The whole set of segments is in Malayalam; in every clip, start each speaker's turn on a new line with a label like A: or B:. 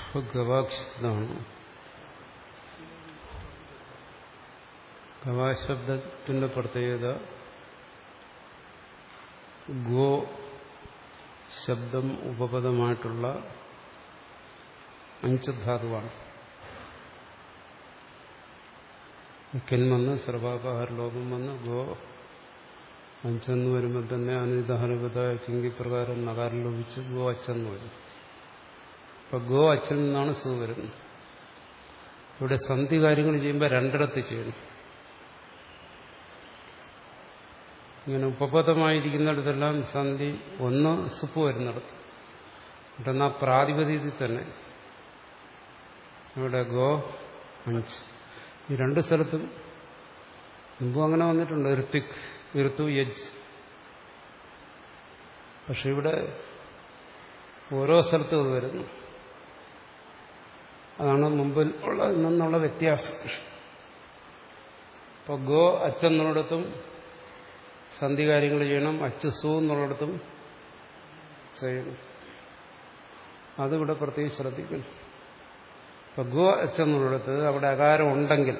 A: ഗവാക്ഷബ്ദമാണ് ഗവാശബ്ദത്തിന്റെ പ്രത്യേകത ഗോ ശബ്ദം ഉപപദമായിട്ടുള്ള അഞ്ചധാതുവാണ് കെൻ വന്ന് സർവാപഹാര ലോകം വന്ന് ഗോ അഞ്ചെന്ന് വരുമ്പോൾ തന്നെ അനിതഹനുപത കിങ്കി പ്രകാരം നകാരം ലോപിച്ച് ഗോ അച്ചെന്ന് വരും അപ്പൊ ഗോ അച്ഛൻ നിന്നാണ് സു വരുന്നത് ഇവിടെ സന്ധി കാര്യങ്ങൾ ചെയ്യുമ്പോൾ രണ്ടിടത്ത് ചെയ്യണം ഇങ്ങനെ ഉപപദമായിരിക്കുന്നിടത്തെല്ലാം സന്ധി ഒന്ന് സുപ്പ് വരുന്നിടത്ത് മറ്റൊന്ന് ആ പ്രാതിപതികത്തിൽ തന്നെ ഇവിടെ ഗോ അഞ്ച് ഈ രണ്ട് സ്ഥലത്തും മുമ്പും അങ്ങനെ വന്നിട്ടുണ്ട് ഋത്തിക് ഋതു യജ് പക്ഷെ ഇവിടെ ഓരോ സ്ഥലത്തും അത് വരുന്നു അതാണ് മുമ്പിൽ ഉള്ള നിന്നുള്ള വ്യത്യാസം ഇപ്പൊ ഗോ അച്ചെന്നുള്ളിടത്തും സന്ധി കാര്യങ്ങൾ ചെയ്യണം അച്ച് സു എന്നുള്ളിടത്തും ചെയ്യണം അതിവിടെ പ്രത്യേകിച്ച് ശ്രദ്ധിക്കണം ഇപ്പൊ ഗോ അച്ചെന്നുള്ളിടത്ത് അവിടെ അകാരം ഉണ്ടെങ്കിൽ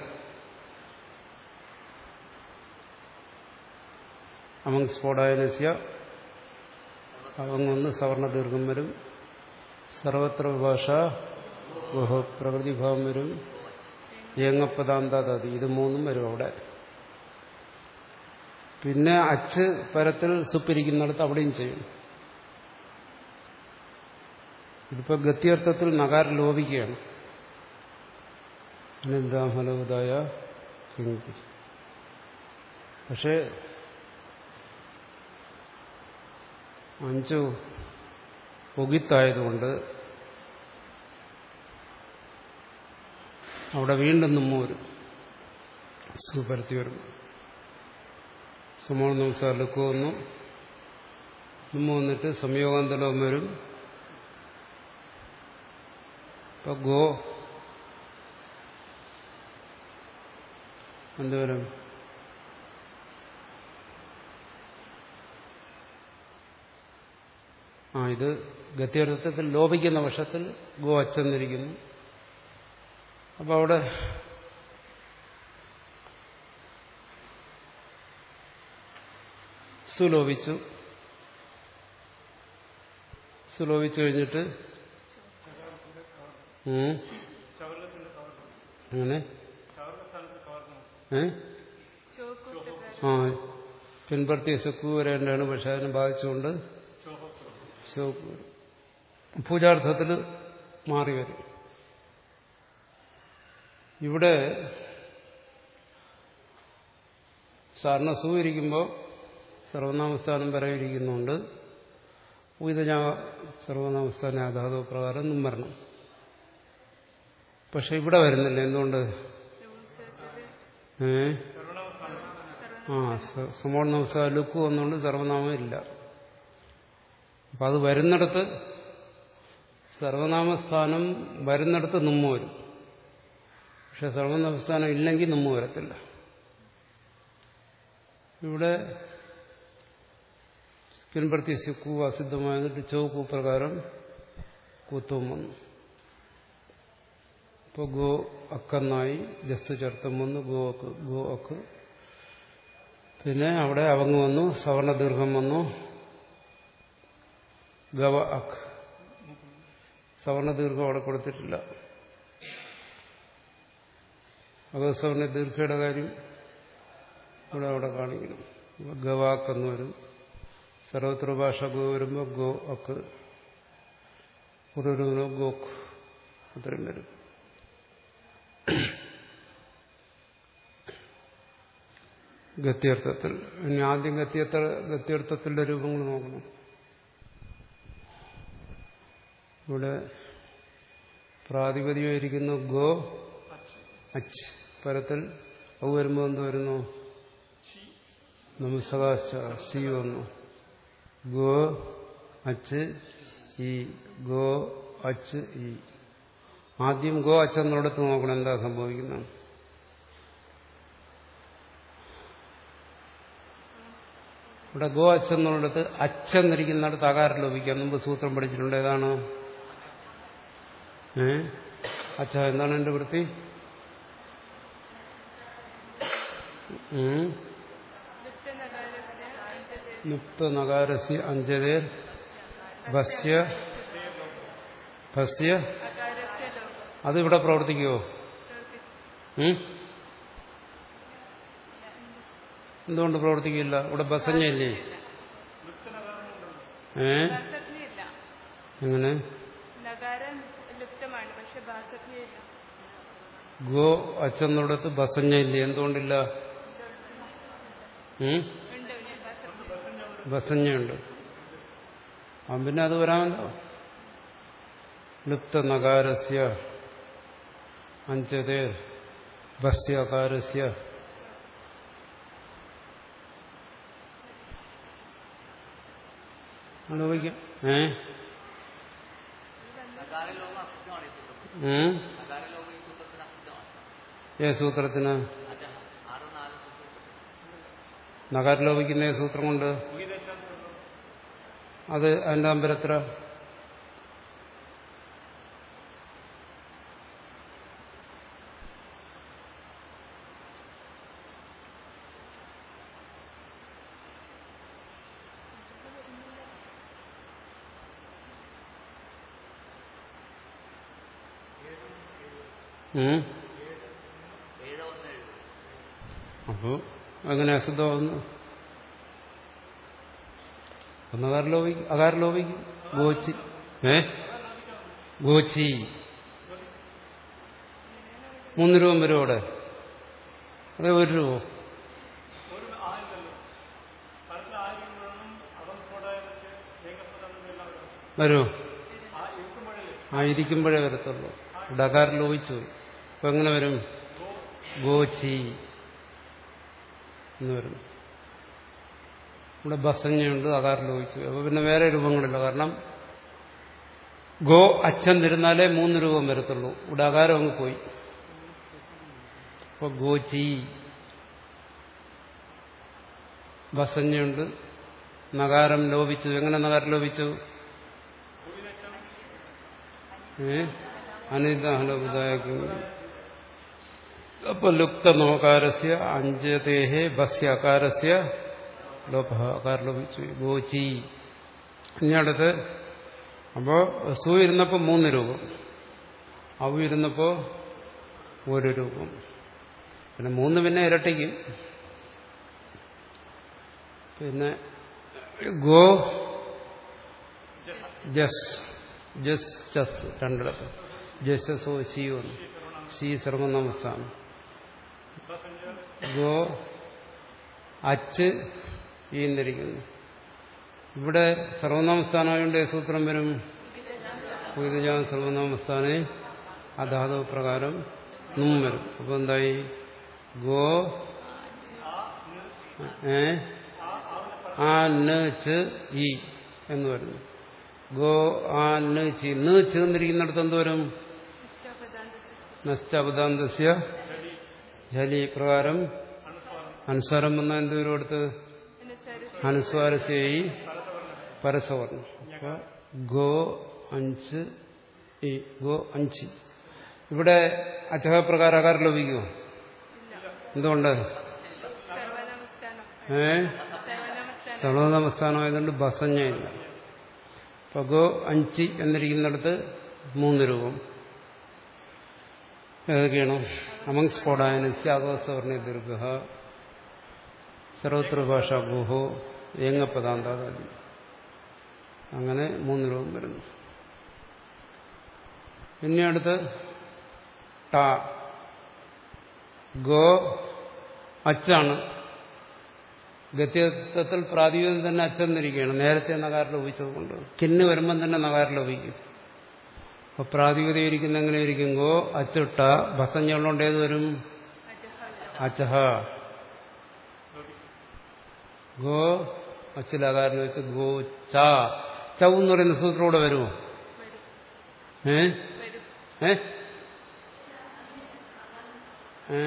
A: അമങ് സ്ഫോടായനസ്യ അവങ്ങൊന്ന് സവർണ ദീർഘം വരും സർവത്ര ഭാഷ ഗുഹ പ്രകൃതിഭാവം വരും ഏങ്ങപ്പദാന്താതി ഇത് മൂന്നും വരും അവിടെ പിന്നെ അച്ച് പരത്തിൽ സുപ്പിരിക്കുന്നിടത്ത് അവിടെയും ചെയ്യും ഇതിപ്പോ ഗത്യർത്ഥത്തിൽ നഗാരം ലോപിക്കുകയാണ് അനന്താഹലവതായ കിങ്കി പക്ഷേ അഞ്ചു പൊകിത്തായതുകൊണ്ട് അവിടെ വീണ്ടും നമ്മ വരും സുപരത്തി വരും സുമോൾ നമസ്കാരം ലുക്കു വന്നു നമ്മ വന്നിട്ട് സംയോഗാന്തലവും വരും ഇപ്പൊ ഗോ എന്തുവരും ആ ഇത് ഗത്യർത്ഥത്തിൽ ലോപിക്കുന്ന പക്ഷത്തിൽ ഗോ അച്ചെന്നിരിക്കുന്നു അപ്പൊ അവിടെ സുലോപിച്ചു സുലോപിച്ചു കഴിഞ്ഞിട്ട് അങ്ങനെ ഏ ആ പിൻപർത്തി സുക്കു വരേണ്ടതാണ് പക്ഷെ അതിനെ ബാധിച്ചുകൊണ്ട് പൂജാർത്ഥത്തിൽ മാറി വരും ഇവിടെ സാറിന് സൂയിരിക്കുമ്പോൾ സർവനാമസ്ഥാനം വരവിരിക്കുന്നുണ്ട് ഉയതഞ്ഞ സർവനാമസ്ഥാന അധാതു പ്രകാരം നിന്നും വരണം പക്ഷെ ഇവിടെ വരുന്നില്ല എന്തുകൊണ്ട് ഏ ആ സമോൾ നമസ്കാര ലുക്ക് വന്നുകൊണ്ട് സർവനാമം ഇല്ല അപ്പം അത് വരുന്നിടത്ത് സർവനാമസ്ഥാനം വരുന്നിടത്ത് നമ്മ വരും പക്ഷെ സർവനാമസ്ഥാനം ഇല്ലെങ്കിൽ നമ്മ വരത്തില്ല ഇവിടെ പിൻപ്രത്തി സിക്കു അസിദ്ധമായിട്ട് ചൗക്കു പ്രകാരം കൂത്തവും വന്നു ഇപ്പോൾ ഗോ അക്കെന്നായി ജസ്റ്റ് ചേർത്തം വന്നു ഗോ അക്ക് ഗോ അക്ക് പിന്നെ അവിടെ അവങ്ങ് വന്നു സവർണ ദീർഘം വന്നു ഗവ അക്ക് സവർണ ദീർഘം അവിടെ കൊടുത്തിട്ടില്ല അകസവർണ ദീർഘയുടെ കാര്യം ഇവിടെ അവിടെ കാണിക്കണം ഗവാക്ക് എന്ന് വരും സർവത്ര ഭാഷ ഗോ വരുമ്പോൾ ഗോ അക്ക് പുറരുന്നോ ഗോക്ക് അത്രയും വരും ഗത്യർത്ഥത്തിൽ ഇനി ആദ്യം ഗത്യർത്ഥ ഗത്യർത്ഥത്തിന്റെ രൂപങ്ങൾ നോക്കണം ഇവിടെ പ്രാതിപതികമായിരിക്കുന്നു ഗോ അച്ച് പരത്തിൽ അത് വരുമ്പോൾ എന്ത് വരുന്നു നമസ്കാശ സി വന്നു ഗോ അച്ച് ഈ ഗോ അച്ച് ഈ ആദ്യം ഗോ അച്ചെന്നുള്ളിടത്ത് നോക്കണം എന്താ സംഭവിക്കുന്നത് ഇവിടെ ഗോ അച്ചെന്നുള്ളിടത്ത് അച്ചെന്നിരിക്കുന്നിടത്ത് അകാരം ലോപിക്കാം മുമ്പ് സൂത്രം പഠിച്ചിട്ടുണ്ട് ഏതാണ് ഏ അച്ഛാ എന്താണ് എന്റെ വൃത്തി ഉം. ലുപ്ത നഗാരസ്യ അഞ്ചതേ ഭസ്യ ഭസ്യ അതിവിടെ പ്രവർത്തിക്കുമോ ഉം? എന്തുകൊണ്ട് പ്രവർത്തിക്കില്ല ഇവിടെ ബസഞ്ഞല്ലേ ഏ
B: ഭാസജ്ഞയില്ല
A: എങ്ങനെ
B: നഗാരം ലുപ്തമാണ് പക്ഷെ ഭാസജ്ഞയില്ല
A: ഗോ അച്ഛന്നിടത്ത് ബസഞ്ഞയില്ലേ എന്തുകൊണ്ടില്ല ഉം?
B: ഉണ്ട് ഭാസജ്ഞ
A: ബസഞ്ഞയുണ്ട് ആ പിന്നെ അത് വരാമല്ലോ ലുപ്ത നഗാരസ്യ അഞ്ചതേ ഭസ്യകാരസ്യ ആലോചിക്കാം ഏ
C: നഗാരലോകം അസിദ്ധമാണ് ഈ സൂത്രത്തിൽ
A: ഉം?
C: നഗാരലോകം ഈ സൂത്രത്തിന് അസിദ്ധമാണ്
A: ഏ സൂത്രത്തിന്
C: അജ ആറ് നാല് സൂത്രത്തിൽ
A: നഗാരലോപിക്കുന്ന ഏത് സൂത്രം കൊണ്ട് അത് അതിന്റെ അമ്പരത്ര ഉം
C: ഏഴ് ഒന്ന് ഏഴ്
A: അപ്പോ അങ്ങനെ അശുദ്ധമാകുന്നു ഒന്ന് അകാരലോപിക്കും അകാരലോപിക്കും ഗോച്ചി ഏ ഗോച്ചി മൂന്ന് രൂപ വരും അവിടെ അതെ ഒരു രൂപ വരൂ ആ ഇരിക്കുമ്പോഴേ വരത്തുള്ളൂ ഇവിടെ അകാരം ലോപിച്ചു പോയി അപ്പൊ എങ്ങനെ വരും ഗോച്ചി എന്ന് വരും ഇവിടെ ബസഞ്ഞയുണ്ട് അകാരം ലോപിച്ചു അപ്പൊ പിന്നെ വേറെ രൂപങ്ങളില്ല കാരണം ഗോ അച്ഛൻ തിരുന്നാലേ മൂന്ന് രൂപം വരത്തുള്ളൂ ഇവിടെ അകാരം അങ്ങ് പോയി അപ്പൊ ഗോചി ബസഞ്ഞുണ്ട് നഗാരം ലോപിച്ചു എങ്ങനെ നഗാരം ലോപിച്ചു ഏ അനിതാഹലോപിതായ അപ്പൊ ലുപ്ത നോകാരസ്യ അഞ്ചതേഹേ ബസ്യ അകാരസ്യ ലോപ അകാരം ലോപിച്ചു ഗോചി ഇനി അടുത്ത് അപ്പോ സു ഇരുന്നപ്പോ മൂന്ന് രൂപം അവ ഇരുന്നപ്പോ ഒരു രൂപം പിന്നെ മൂന്ന് പിന്നെ ഇരട്ടിക്കും പിന്നെ ഗോ ജസ് ജസ് ചസ് രണ്ടിടത്ത് ജസസോ സിയോ സി സർവനാമസ്ഥാനം ഗോ അച്ച് ഈന്നിരിക്കുന്നു ഇവിടെ സർവനാമസ്ഥാനമായതുകൊണ്ട് ഏത് സൂത്രം വരും പൂരിതജാൻ സർവനാമസ്ഥാനെ അധാതു പ്രകാരം നും വരും അപ്പൊ എന്തായി ഗോ ഏ ആ ന ച് ഇ എന്ന് വരുന്നു ഗോ ആ ന ചി ന ചേർന്നിരിക്കുന്നിടത്ത് എന്ത് വരും നഷ്ടപദാന്തസ്യ ജലി പ്രകാരം അനുസ്വാരം വന്ന എന്ത് വരും അടുത്ത് അനുസ്വാരസ്യയി പരസവർണം അപ്പൊ ഗോ അഞ്ച് ഈ ഗോ അഞ്ച് ഇവിടെ അച്ചഹപ്രകാരം അകാരം ലഭിക്കുമോ എന്തുകൊണ്ട്
B: സർവനമസ്കാരം
A: ഏ
B: സർവനമസ്കാരം
A: സർവനമസ്ഥാനമായതുകൊണ്ട് ബസഞ്ഞയില്ല അപ്പൊ ഗോ അഞ്ചി എന്നിരിക്കുന്നിടത്ത് മൂന്ന് രൂപം ഏതൊക്കെയാണ് അമങ് സ്ഫോടായനസ്യ ആഗോസവർണ ദീർഘ സർവത്ര ഭാഷ ഗുഹോ ഏങ്ങപ്പദാന്താദി അങ്ങനെ മൂന്ന് രൂപം വരുന്നു പിന്നെ അടുത്ത് ട ഗോ അച്ചാണ് ഗത്യത്വത്തിൽ പ്രാതിപതികം തന്നെ അച്ചെന്നിരിക്കുകയാണ് നേരത്തെ നഗാരം ലോപിച്ചതുകൊണ്ട് കിന്ന് വരുമ്പം തന്നെ നഗാരം ലോപിക്കും അപ്പൊ പ്രാതിപതികം ഇരിക്കുന്ന എങ്ങനെ ഇരിക്കും ഗോ അച്ചിട്ട ഭസഞ്ഞുള്ളതുകൊണ്ട് ഏത് വരും അച്ചഹ ഗോ അച്ചിലകാരം വെച്ച് ഗോ ച ചവ് എന്ന് പറയുന്ന സൂത്രൂടെ വരുമോ ഏ ഏ ഏ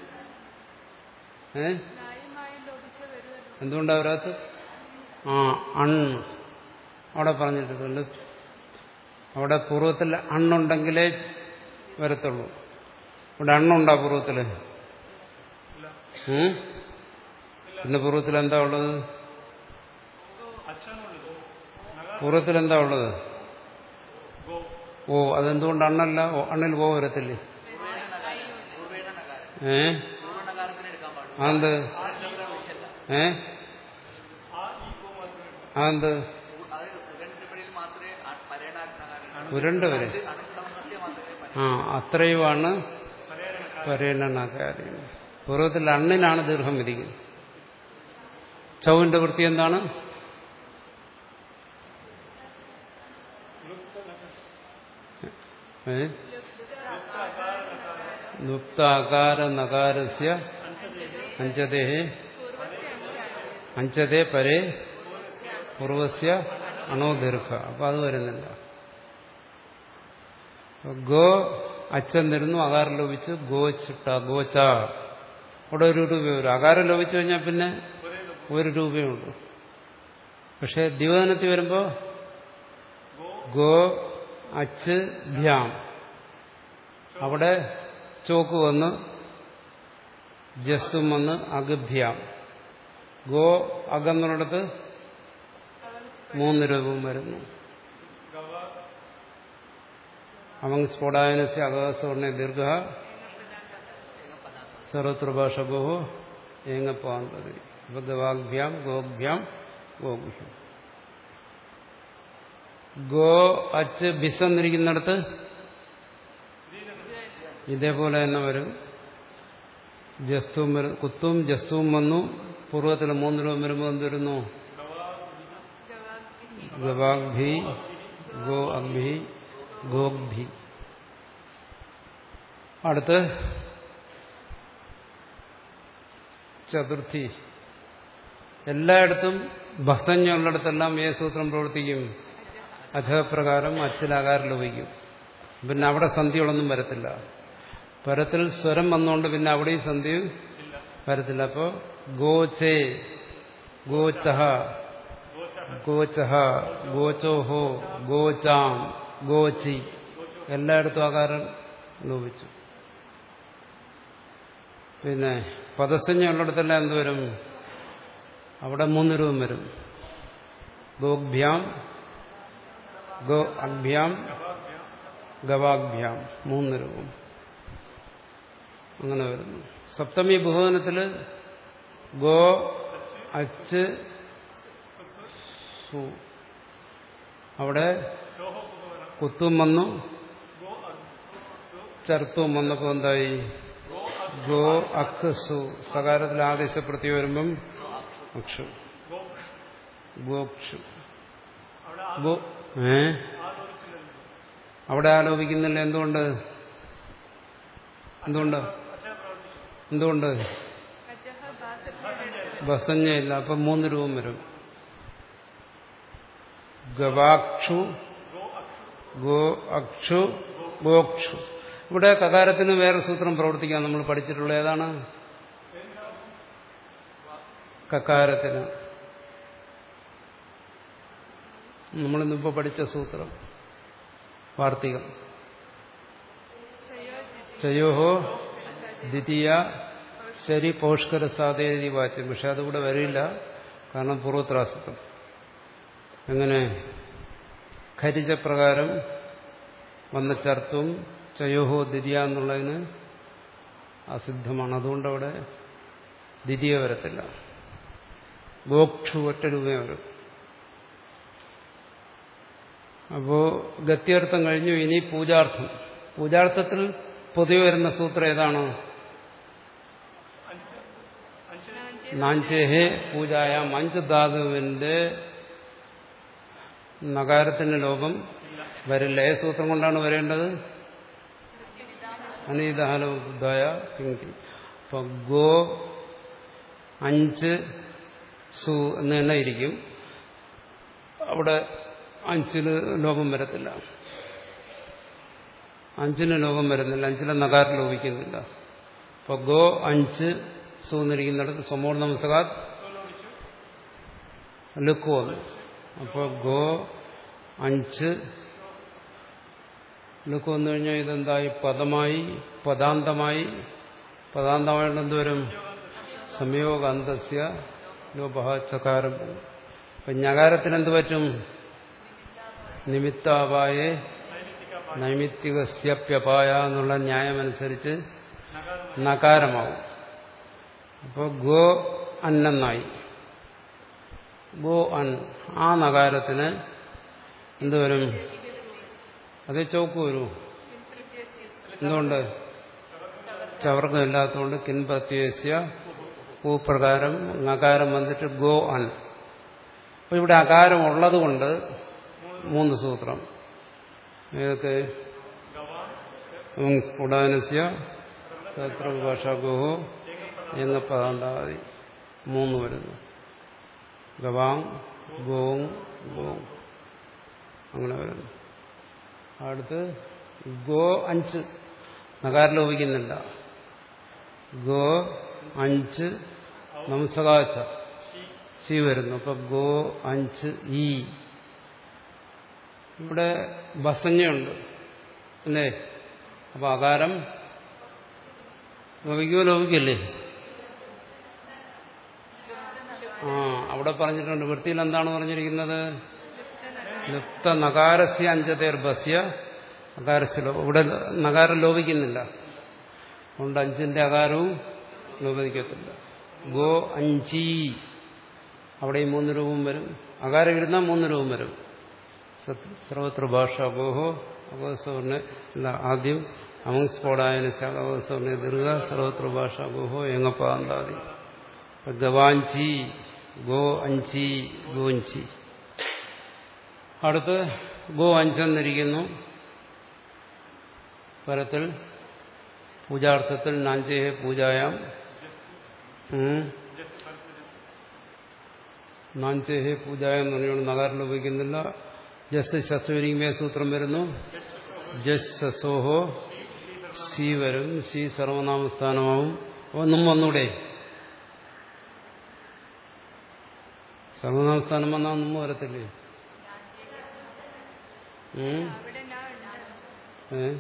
A: ഏ
B: ന്യായമായി ലോപിച്ച വരുമല്ലോ
A: എന്തുകൊണ്ടാ വരാത്ത ആ അൺ അവിടെ പറഞ്ഞിട്ടുണ്ട് അവിടെ പൂർവ്വത്തിൽ അണ്ണുണ്ടെങ്കിലേ വരത്തുള്ളൂ ഇവിടെ അണ്ണുണ്ടോ പൂർവ്വത്തില് ഉം? പിന്നെ പൂർവ്വത്തിൽ എന്താ ഉള്ളത് പൂർവ്വത്തിൽ എന്താ ഉള്ളത് ഓ അതെന്തുകൊണ്ട് അണ്ണല്ല ഓ, അണ്ണിൽ പോ വരത്തില്ലേ
C: പൂർവേണ നകാരം
A: ഏ
C: പൂർവ്വനകാരത്തിന് എടുക്കാൻ പാടുള്ളൂ
A: അതെന്ത് ഏ അതെന്ത്
C: അത് ഉടൻപിടിയിൽ മാത്രമേ ആ പരേണാകാരം
A: ഉരുണ്ട വരെ
C: അണുക്കളമത്തെ മാത്രമേ പരേ
A: ആ അത്രയുമാണ് പരേണകാര്യം പൂർവ്വത്തിൽ അണ്ണിനാണ് ദീർഘം വിധിക്കുന്നത് ചൗവിന്റെ വൃത്തി എന്താണ് ഏ ലുപ്താകാര നകാരസ്യ അഞ്ചതേ അഞ്ചതേ പരേ പൂർവസ്യ അണോ ദീർഘ അപ്പൊ അത് വരുന്നില്ല ഗോ അച്ഛൻ തരുന്നു അകാരം ലോപിച്ച് ഗോച്ചിട്ട ഗോച്ച അവിടെ ഒരു രൂപ വരും അകാരം ലോപിച്ചു കഴിഞ്ഞാൽ പിന്നെ ഒരു രൂപയേ ഉള്ളൂ പക്ഷെ ദിവനത്തിൽ വരുമ്പോ ഗോ അച്ച് ഭ്യാം അവിടെ ചോക്ക് വന്ന് ജസ്തും വന്ന് അഗഭ്യാം ഗോ അകന്നുള്ളിടത്ത് മൂന്ന് രൂപവും വരുന്നു അവങ് സ്ഫോടായനസ്യ അകാസവർണ്ണ ദീർഘ സർവത്ര ഭാഷകോ ഏങ്ങപ്പാന്തതി അപ്പൊ ഗവാഭ്യാം ഗോഭ്യാം ഗോഭ്യം ഗോ അച്ച് ബിസ് എന്നിരിക്കുന്നിടത്ത് ഇതേപോലെ തന്നെ വരും ജസ്തുവും വരും കുത്തും ജസ്തുവും വന്നു പൂർവ്വത്തിൽ മൂന്ന് രൂപ വരുമ്പോൾ എന്ത് വരുന്നു ഗവാഗ്ഭി ഗോ അഗ്ഭി ഗോഗ്ഭി അടുത്ത് ചതുർത്ഥി എല്ലായിടത്തും ഭസഞ്ഞുള്ളിടത്തെല്ലാം ഏ സൂത്രം പ്രവർത്തിക്കും അധപ്രകാരം അച്ചിലാകാരം ലോപിക്കും പിന്നെ അവിടെ സന്ധികളൊന്നും വരത്തില്ല പരത്തിൽ സ്വരം വന്നുകൊണ്ട് പിന്നെ അവിടെയും സന്ധി വരത്തില്ല അപ്പോ ഗോചേ ഗോചഹ ഗോചഹ ഗോചോഹോ ഗോചാം ഗോചി എല്ലായിടത്തും ആകാരം ലോപിച്ചു പിന്നെ പദസഞ്ജയുള്ളിടത്തെല്ലാം എന്തുവരും അവിടെ മൂന്ന് രൂപം വരും ഗോഭ്യാം ഗോ അഭ്യാം ഗവാഭ്യാം മൂന്ന് രൂപം അങ്ങനെ വരുന്നു സപ്തമി ബഹുവനത്തില് ഗോ അച്ച് സു അവിടെ കുത്തും വന്നു ചർത്തും വന്നപ്പോ എന്തായി ഗോ അഖ് സു സകാരത്തിൽ ആദേശപ്പെടുത്തി വരുമ്പം അക്ഷു ഗോക്ഷു ഗോ ഏ അവിടെ ആലോപിക്കുന്നില്ല എന്തുകൊണ്ട് എന്തുകൊണ്ട് എന്തുകൊണ്ട്
B: അജഹ ബാസഭ്യ
A: ബസഞ്ഞയില്ല അപ്പം മൂന്ന് രൂപം വരും ഗവാക്ഷു ഗോ അക്ഷു ഗോക്ഷു ഇവിടെ കകാരത്തിന് വേറെ സൂത്രം പ്രവർത്തിക്കാൻ നമ്മൾ പഠിച്ചിട്ടുള്ള ഏതാണ് കക്കാരത്തിന് നമ്മളിന്നിപ്പോ പഠിച്ച സൂത്രം വാർത്തികം ചയോഹോ ദ്വിതീയ ശരി പൗഷ്കര സാധേതി വാച്യം പക്ഷെ അതുകൂടെ വരില്ല കാരണം പൂർവത്രാസിത്വം എങ്ങനെ ഖരിജപ്രകാരം വന്ന ചർത്തും ചയോഹോ ദ്വിതീയ എന്നുള്ളതിന് അസിദ്ധമാണ് അതുകൊണ്ട് അവിടെ ദ്വിതീയ വരത്തില്ല ഗോക്ഷു ഒറ്റ രൂപയും വരും അപ്പോ ഗത്യർത്ഥം കഴിഞ്ഞു ഇനി പൂജാർത്ഥം പൂജാർത്ഥത്തിൽ പൊതുവെ വരുന്ന സൂത്രം ഏതാണ് നാഞ്ചേഹേ പൂജായ അഞ്ച് ധാതുവിന്റെ നഗാരത്തിന് ലോകം വരില്ല ഏ സൂത്രം കൊണ്ടാണ് വരേണ്ടത് അനീതഹലോബുദ്ധായ കിങ്കി അപ്പൊ ഗോ അഞ്ച് സു എന്ന് തന്നെ ഇരിക്കും അവിടെ അഞ്ചിന് ലോകം വരത്തില്ല അഞ്ചിന് ലോകം വരുന്നില്ല അഞ്ചിലെ നഗാരം ലോപിക്കുന്നില്ല അപ്പൊ ഗോ അഞ്ച് സൂന്നിരിക്കുന്നിടത്ത് സമോർ നമസ്കാർ ലുക്ക് വന്നു അപ്പോൾ ഗോ അഞ്ച് ലുക്ക് വന്നു കഴിഞ്ഞാൽ ഇതെന്തായി പദമായി പദാന്തമായി പദാന്തമായിട്ട് എന്തുവരും സംയോഗാന്തസ്യ ലോപഹ ചകാരം അപ്പൊ ഞകാരത്തിന് എന്ത് പറ്റും നിമിത്താപായേ നൈമിത്തികസ്യപ്യപായ എന്നുള്ള ന്യായമനുസരിച്ച് നകാരമാവും അപ്പോൾ ഗോ അന്നെന്നായി ഗോ അൻ ആ നകാരത്തിന് എന്തുവരും അതേ ചോക്ക് വരൂ എന്തുകൊണ്ട് ചവർഗമില്ലാത്തതുകൊണ്ട് കിൻ പ്രത്യേകിച്ച ഭൂപ്രകാരം നകാരം വന്നിട്ട് ഗോ അൻ അപ്പൊ ഇവിടെ അകാരം ഉള്ളതുകൊണ്ട് മൂന്ന് സൂത്രം ഏതൊക്കെ സ്ഫുടാനസ്യ സത്രഭാഷാഗോഹോ എങ്ങപ്പതാണ്ടാതി മൂന്ന് വരുന്നു ഗവാങ് ഗോങ് ഗോങ് അങ്ങനെ വരുന്നു അടുത്ത് ഗോ അഞ്ച് നകാരം ലോപിക്കുന്നില്ല ഗോ അഞ്ച് നംസകാശ സി വരുന്നു അപ്പൊ ഗോ അഞ്ച് ഈ ഇവിടെ ബസഞ്ഞുണ്ട് അല്ലേ അപ്പൊ അകാരം ലോപിക്കുമോ ലോപിക്കല്ലേ ആ അവിടെ പറഞ്ഞിട്ടുണ്ട് വൃത്തിയിൽ എന്താണ് പറഞ്ഞിരിക്കുന്നത് ലുപ്ത നകാരസ്യ അഞ്ചതേർ ബസ്യ അകാരസ്യ ഇവിടെ നകാരം ലോപിക്കുന്നില്ല അതുകൊണ്ട് അഞ്ചിന്റെ അകാരവും ലോപിക്കത്തില്ല ഗോ അഞ്ചി അവിടെ ഈ മൂന്ന് രൂപം വരും അകാരം ഇരുന്നാൽ മൂന്ന് രൂപം വരും സർവത്ര ഭാഷ ഗോഹോ അഗോസവർണ അല്ല ആദ്യം അമങ്സ്ഫോടായന ശാഖാവസവർണ ദീർഘ സർവത്ര ഭാഷ ഗോഹോ എങ്ങപ്പാന്താതി ഗവാഞ്ചി ഗോ അഞ്ചി ഗോഞ്ചി അടുത്ത് ഗോ അഞ്ചെന്നിരിക്കുന്നു പരത്തിൽ പൂജാർത്ഥത്തിൽ നാഞ്ചേഹെ പൂജായാം നാഞ്ചേഹെ പൂജായം എന്ന് പറഞ്ഞുകൊണ്ട് നഗാരിൽ ഉപയോഗിക്കുന്നില്ല ജസ് ശസ്വരിക്കുമേ സൂത്രം വരുന്നു ജസ് ശസോഹോ സി വരും സി സർവനാമസ്ഥാനമാവും ഒന്നും വന്നൂടെ സർവനാമസ്ഥാനം വന്നാൽ ഒന്നും വരത്തില്ലേ ഉം?
B: അവിടെ ഞാൻ ഉണ്ട്
A: ഏ?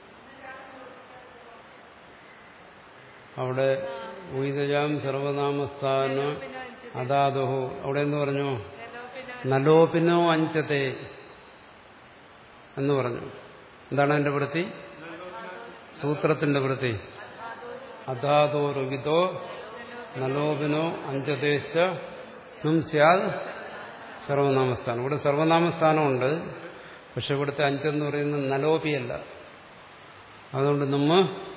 A: അവിടെ ഉയിതജാം സർവനാമസ്ഥാന
B: പിന്നെ അഞ്ച്
A: അതാദഹോ അവിടെ എന്ന് പറഞ്ഞു
B: ഹലോ പിന്നെ
A: നലോപിനോ അഞ്ചത്തെ എന്ന് പറഞ്ഞു എന്താണ് അതിന്റെ വൃത്തി സൂത്രത്തിന്റെ വൃത്തി അതാദോ രുവിതോ നലോപിനോ അഞ്ചതേശ നും സ്യാദ് സർവനാമസ്ഥാനം ഇവിടെ സർവനാമസ്ഥാനമുണ്ട് പക്ഷെ ഇവിടുത്തെ അഞ്ചെന്ന് പറയുന്നത് നലോപിയല്ല അതുകൊണ്ട് നമ്മ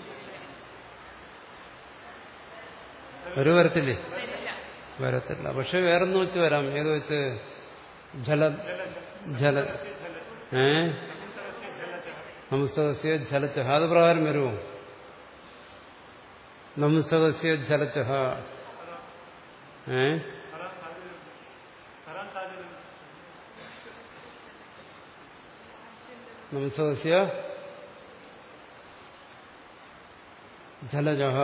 A: ഒരു വരത്തില്ലേ വരത്തില്ല പക്ഷെ വേറൊന്ന് വെച്ച് വരാം ഏത് വെച്ച് ജല ജല ഏ നമസ്തകസ്യ ജലച്ചഹ അത് പ്രകാരം വരുമോ നമസ്തകസ്യ ജലച്ചഹ ഏ നമസ്തകസ്യ ജലജഹ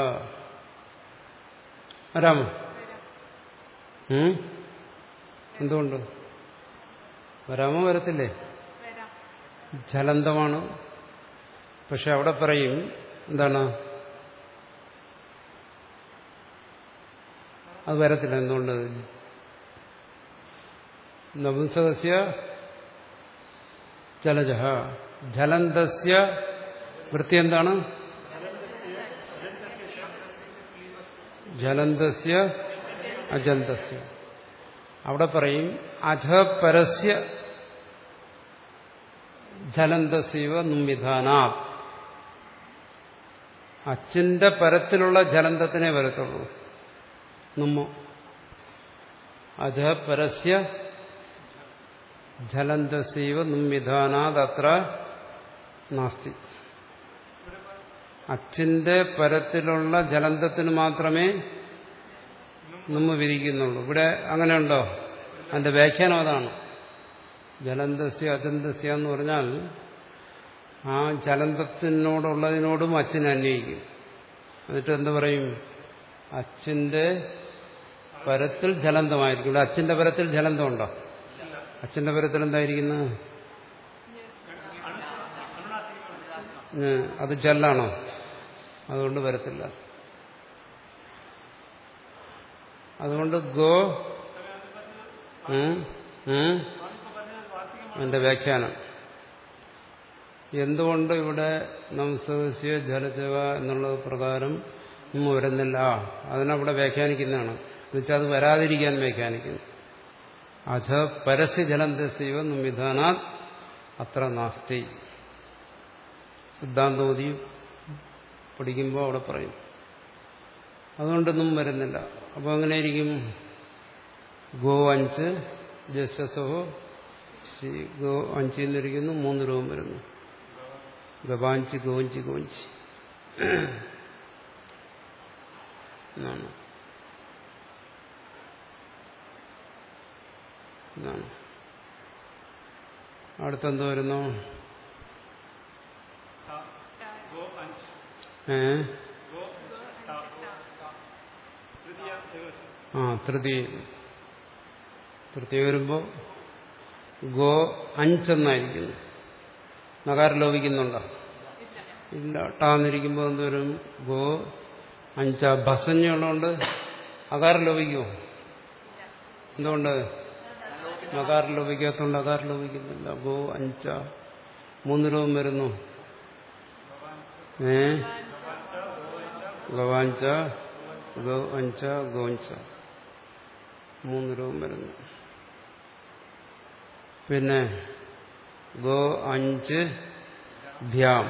A: വരാമോ ഉം? എന്തുകൊണ്ട് വരാമോ വരത്തില്ലേ
B: വരാം
A: ജലന്തമാണ് പക്ഷെ അവിടെ പറയും എന്താണ് അത് വരത്തില്ല എന്തുകൊണ്ട് നപുംസകസ്യ ജലജഹ ജലന്തസ്യ വൃത്തി എന്താണ് ജലന്തസ്യ അജന്തസ്യ അവിടെ പറയും അധപരസ്യ ജലന്തസീവ നുംവിധാനാ അച്ചിന്റെ പരത്തിലുള്ള ജലന്തത്തിനെ വരത്തുള്ളൂ നമ്മ അധ പരസ്യ ജലന്തസീവ നുംവിധാനാത് അത്ര നാസ്തി അച്ചിന്റെ പരത്തിലുള്ള ജലന്തത്തിന് മാത്രമേ നമ്മ വിരിക്കുന്നുള്ളൂ ഇവിടെ അങ്ങനെയുണ്ടോ അതിന്റെ വ്യാഖ്യാനം അതാണ് ജലന്തസ്യ അജന്തസ്യ എന്ന് പറഞ്ഞാൽ ആ ജലന്തത്തിനോടുള്ളതിനോടും അച്ഛനെ അന്വയിക്കും എന്നിട്ട് എന്ത് പറയും അച്ഛന്റെ പരത്തിൽ ജലന്തമായിരിക്കും ഇവിടെ അച്ഛന്റെ പരത്തിൽ ജലന്തമുണ്ടോ അച്ഛന്റെ പരത്തിൽ എന്തായിരിക്കുന്നത് ഏ, അത് ചെല്ലാണോ അതുകൊണ്ട് വരത്തില്ല അതുകൊണ്ട് ഗോ ഉം, ഉം, അതിന്റെ വ്യാഖ്യാനം എന്തുകൊണ്ട് ഇവിടെ നംസസ്യ ജലജവ എന്നുള്ളത് പ്രകാരം ഉം വരുന്നില്ല അതിനവിടെ വ്യാഖ്യാനിക്കുന്നതാണ് എന്നുവെച്ചാൽ അത് വരാതിരിക്കാൻ വ്യാഖ്യാനിക്കുന്നു അധ പരസ്യ ജലം ദസ്യവ നിമിധാനാത് അത്ര നാസ്തി സിദ്ധാന്തോതി പഠിക്കുമ്പോൾ അവിടെ പറയും അതുകൊണ്ടൊന്നും വരുന്നില്ല അപ്പോൾ അങ്ങനെയായിരിക്കും ഗോ അഞ്ച് ജസ്സസോ ഗോ അഞ്ചിൽ നിന്നിരിക്കുന്നു മൂന്ന് രൂപം വരുന്നു ഗവാഞ്ചി ഗോഞ്ചി ഗോഞ്ചി എന്നാണ് എന്നാണ് അടുത്തെന്ത് വരുന്നു
D: ഗോ അഞ്ച്
A: ഏ
D: ഗോ തൃതീയ ഏകദേശം
A: ആ തൃതീയ തൃതീയ വരുമ്പോൾ ഗോ അഞ്ചെന്നായിരിക്കുന്നു നഗാരം ലോപിക്കുന്നുണ്ടോ ഇല്ല ടാന്നിരിക്കുമ്പോൾ എന്ത് വരും ഗോ അഞ്ച ഭസഞ്ഞുള്ളതുകൊണ്ട് അകാരം ലോപിക്കുമോ എന്തുകൊണ്ട് നഗാരം ലോപിക്കാത്തതുകൊണ്ട് അകാരം ലോപിക്കുന്നില്ല ഗോ അഞ്ച മൂന്ന് രൂപം വരുന്നു ഏ ഗവാഞ്ച ഗോ അഞ്ച ഗോഞ്ച മൂന്ന് രൂപം വരുന്നു പിന്നെ ഗോ അഞ്ച് ഭ്യാം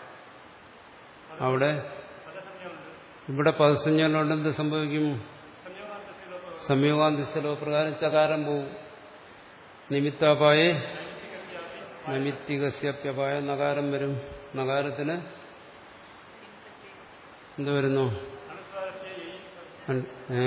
A: അവിടെ ഇവിടെ പദസഞ്ജനുണ്ട് എന്ത് സംഭവിക്കും സംയോഗാന്തിസ്ഥലോ പ്രകാരം ചകാരം പോവും നിമിത്താപായെ നമിത്തികസ്യപ്യപായ നകാരം വരും നകാരത്തിന് എന്ത് വരുന്നു ഏ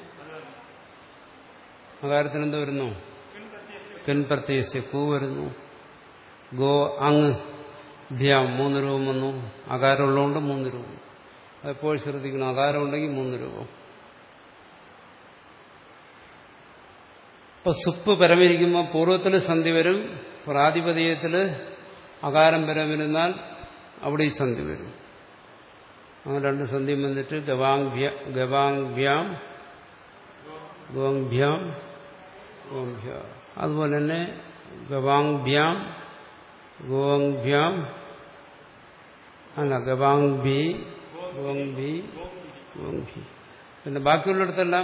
A: നകാരത്തിന് എന്ത് വരുന്നു പിൻപ്രത്യസ്യ കൂ വരുന്നു ഗോ അങ്ങ് ഭ്യാം മൂന്ന് രൂപം വന്നു അകാരമുള്ളതുകൊണ്ട് മൂന്ന് രൂപം അതെപ്പോൾ ശ്രദ്ധിക്കണം അകാരം ഉണ്ടെങ്കിൽ മൂന്ന് രൂപം ഇപ്പൊ സുപ്പ് പരമിരിക്കുമ്പോൾ പൂർവ്വത്തിൽ സന്ധി വരും പ്രാതിപതികത്തിൽ അകാരം പരമിരുന്നാൽ അവിടെ ഈ സന്ധി വരും അങ്ങനെ രണ്ട് സന്ധിയും വന്നിട്ട് ഗവാങ്ഭ്യ ഗവാങ്ഭ്യാം ഗോങ്ഭ്യാം ഗോങ്ഭ്യ അതുപോലെ തന്നെ ഗവാങ്ഭ്യാം ഗോങ്ഭ്യാം അല്ല ഗവാങ്ഭി ഗോങ്ഭി ഗോങ്ഭി പിന്നെ ബാക്കിയുള്ളിടത്തെല്ലാം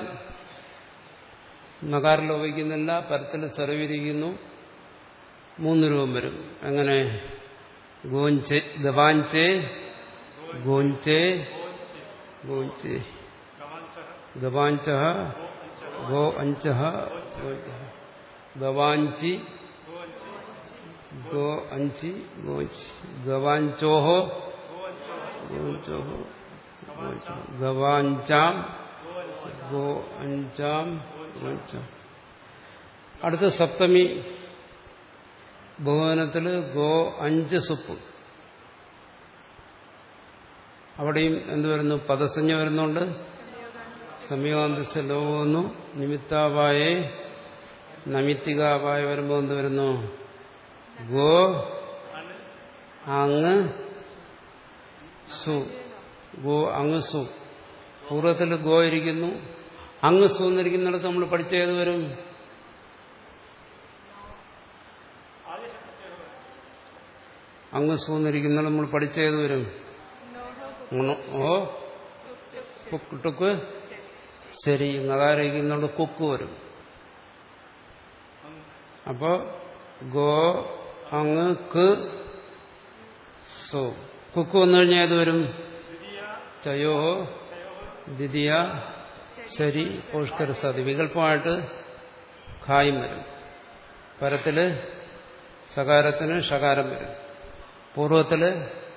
A: നകാരം ലോപിക്കുന്നില്ല പരത്തിൽ സ്വരവിരിക്കുന്നു മൂന്ന് രൂപം വരും അങ്ങനെ ഗോഞ്ചെ ഗവാഞ്ചേ ഗോഞ്ചേ ഗോഞ്ചേ ഗവാഞ്ച ഗോ അഞ്ച ഗവാഞ്ചി ഗോ അഞ്ചി ഗോഞ്ചി ഗവാഞ്ചോഹോ ഗോഞ്ചോഹോ ഗവാഞ്ചാം ഗോ അഞ്ചാം ഗോഞ്ചാം അടുത്ത സപ്തമി ബഹുവനത്തിൽ ഗോ അഞ്ച് സുപ്പ് അവിടെയും എന്ത് വരുന്നു പദസഞ്ജ വരുന്നുണ്ട് സംയോഗാന്തസ്യ ലോകമെന്നു നിമിത്താവായെ നമിത്തികാവായ വരുമ്പോൾ എന്ത് വരുന്നു ഗോ അങ്ങ് സു ഗോ അങ്ങ് സു പൂർവ്വത്തിൽ ഗോ ഇരിക്കുന്നു അങ്ങ് സു എന്നിരിക്കുന്നിടത്ത് നമ്മൾ പഠിച്ച ഏത് വരും അങ്ങ് സു എന്നിരിക്കുന്നിടത്ത് നമ്മൾ പഠിച്ച ഏത് വരും ഉണ- ഓ കുക്ക് ടുക്ക് ശരി നഗാരിക്കുന്നുണ്ട് കുക്ക് വരും അപ്പോ ഗോ അങ്ങ് ക് സോ കുക്ക് വന്നു കഴിഞ്ഞാൽ ഏത് വരും ചയോ ദ്വിതീയ ശരി പുഷ്കരസാദി വികല്പമായിട്ട് ഖായും വരും പരത്തില് സകാരത്തിന് ഷകാരം വരും പൂർവത്തില്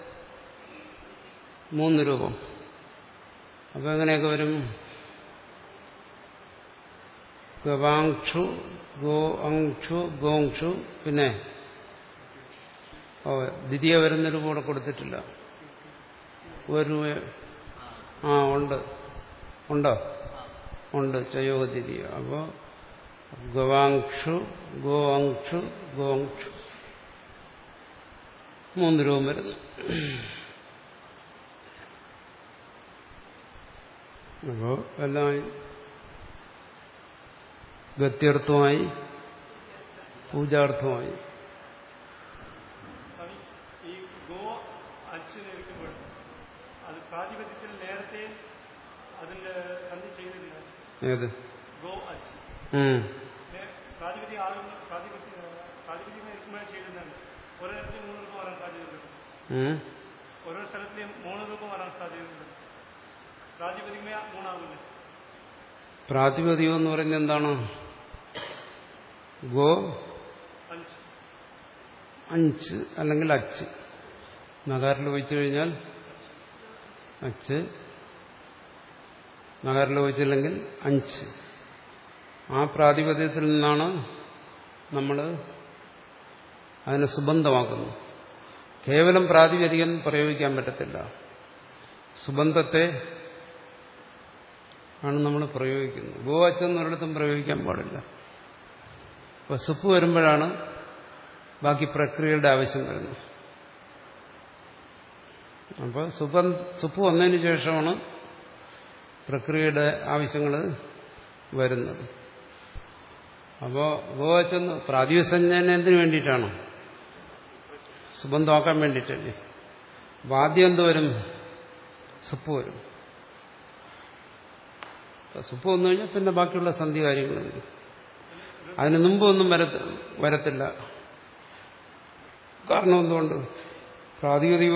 A: മൂന്ന് രൂപം അപ്പൊ എങ്ങനെയൊക്കെ വരും ഗവാങ്ക്ഷു ഗോ അങ്ക്ഷു ഗോങ്ക്ഷു പിന്നെ ഓ ദ്വിതീയ വരുന്ന രൂപ കൂടെ കൊടുത്തിട്ടില്ല ഒരു രൂപ ആ ഉണ്ട് ഉണ്ടോ ഉണ്ട് ചയോ ദ്വിതീയ അപ്പോ ഗവാങ്ക്ഷു ഗോ അങ്ക്ഷു ഗോങ്ക്ഷു മൂന്ന് രൂപം വരുന്നു അപ്പോ എല്ലാം ഗത്യർത്ഥമായി പൂജാർത്ഥമായി
D: സ്വാമി, ഈ ഗോ അച്ഛനിരിക്കുമ്പോൾ അത് പ്രാതിപത്യത്തിൽ നേരത്തെ അതിന്റെ സന്ധി ചെയ്തിട്ടില്ല
A: ഏത്
D: ഗോ അച്ച്
A: ഉം.
D: നേ- പ്രാതിപത്യം ആകുന്ന പ്രാതിപത്യം പ്രാതിപത്യം ഇരിക്കുമ്പോഴേ ചെയ്തിട്ടുണ്ട് ഒരിടത്ത് മൂന്ന് രൂപ വരാൻ സാധ്യതയുണ്ട്
A: ഉം.
D: ഓരോ സ്ഥലത്തിലും മൂന്ന് രൂപ വരാൻ സാധ്യതയുണ്ട് പ്രാതിപതികമേ മൂന്നാകില്ല
A: പ്രാതിപതികം എന്ന് പറയുന്നത് എന്താണ് ഗോ
D: അഞ്ച്
A: അഞ്ച് അല്ലെങ്കിൽ അച്ച് നഗാരിൽ വെച്ചു കഴിഞ്ഞാൽ അച്ച് നഗാരിൽ വെച്ചില്ലെങ്കിൽ അഞ്ച് ആ പ്രാതിപത്യത്തിൽ നിന്നാണ് നമ്മൾ അതിനെ സുബന്ധമാക്കുന്നത് കേവലം പ്രാതിപതികം പ്രയോഗിക്കാൻ പറ്റത്തില്ല സുബന്ധത്തെ ആണ് നമ്മൾ പ്രയോഗിക്കുന്നത് ഗോ അച്ചെന്നൊരിടത്തും പ്രയോഗിക്കാൻ പാടില്ല അപ്പൊ സുപ്പ് വരുമ്പോഴാണ് ബാക്കി പ്രക്രിയയുടെ ആവശ്യം വരുന്നത് അപ്പോൾ സുപം സുപ്പ് വന്നതിന് ശേഷമാണ് പ്രക്രിയയുടെ ആവശ്യങ്ങൾ വരുന്നത് അപ്പോൾ ഗോവച്ചെന്ന് പ്രാതിസഞ്ജനത്തിന് വേണ്ടിയിട്ടാണ് സുബന്ധമാക്കാൻ വേണ്ടിയിട്ടല്ലേ അപ്പോൾ ആദ്യം എന്ത് വരും സുപ്പ് വരും അപ്പൊ സുപ്പ് വന്നു കഴിഞ്ഞാൽ പിന്നെ ബാക്കിയുള്ള സന്ധി കാര്യങ്ങൾ വരും അതിന് മുമ്പ് ഒന്നും വരത്ത വരത്തില്ല കാരണം എന്തുകൊണ്ട് പ്രാതിപതിക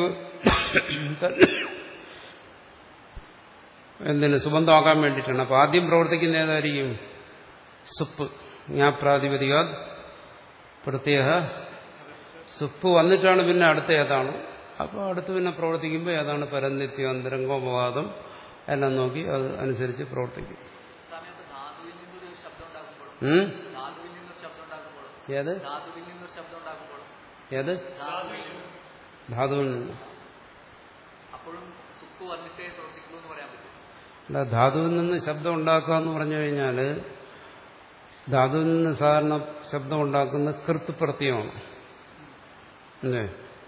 A: എന്തിന് സുബന്ധമാക്കാൻ വേണ്ടിയിട്ടാണ് അപ്പൊ ആദ്യം പ്രവർത്തിക്കുന്ന ഏതായിരിക്കും സുപ്പ് ഞാൻ പ്രാതിപതിക പ്രത്യേക സുപ്പ് വന്നിട്ടാണ് പിന്നെ അടുത്ത ഏതാണ് അപ്പോൾ അടുത്ത് പിന്നെ പ്രവർത്തിക്കുമ്പോൾ ഏതാണ് പരനിത്യം അന്തരംഗോപവാദം എല്ലാം നോക്കി അത് അനുസരിച്ച് പ്രവർത്തിക്കും
C: സമയത്ത് ധാതുവിൽ നിന്നൊരു ശബ്ദം ഉണ്ടാക്കുമ്പോഴും
A: ഉം?
C: ധാതുവിൽ നിന്നൊരു ശബ്ദം ഉണ്ടാക്കുമ്പോഴും
A: ഏത്
C: ധാതുവിൽ നിന്നൊരു ശബ്ദം ഉണ്ടാക്കുമ്പോഴും
A: ഏത്
C: ധാതുവിൽ നിന്ന്
A: ധാതുവിൽ നിന്ന്
C: അപ്പോഴും സുക്ക് വന്നിട്ടേ പ്രവർത്തിക്കുള്ളൂ എന്ന് പറയാൻ പറ്റും
A: അല്ല ധാതുവിൽ നിന്ന് ശബ്ദം ഉണ്ടാക്കുക എന്ന് പറഞ്ഞു കഴിഞ്ഞാൽ ധാതുവിൽ നിന്ന് സാധാരണ ശബ്ദം ഉണ്ടാക്കുന്ന കൃത്ത് പ്രത്യയമാണ് അല്ലേ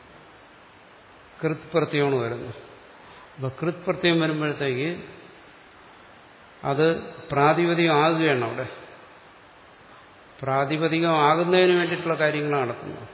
A: കൃത് പ്രത്യയമാണ് വരുന്നത് അപ്പൊ കൃത് പ്രത്യയം വരുമ്പോഴത്തേക്ക് അത് പ്രാതിപതികം ആകുകയാണ് അവിടെ പ്രാതിപതികം ആകുന്നതിന് വേണ്ടിയിട്ടുള്ള കാര്യങ്ങളാണ് നടത്തുന്നത്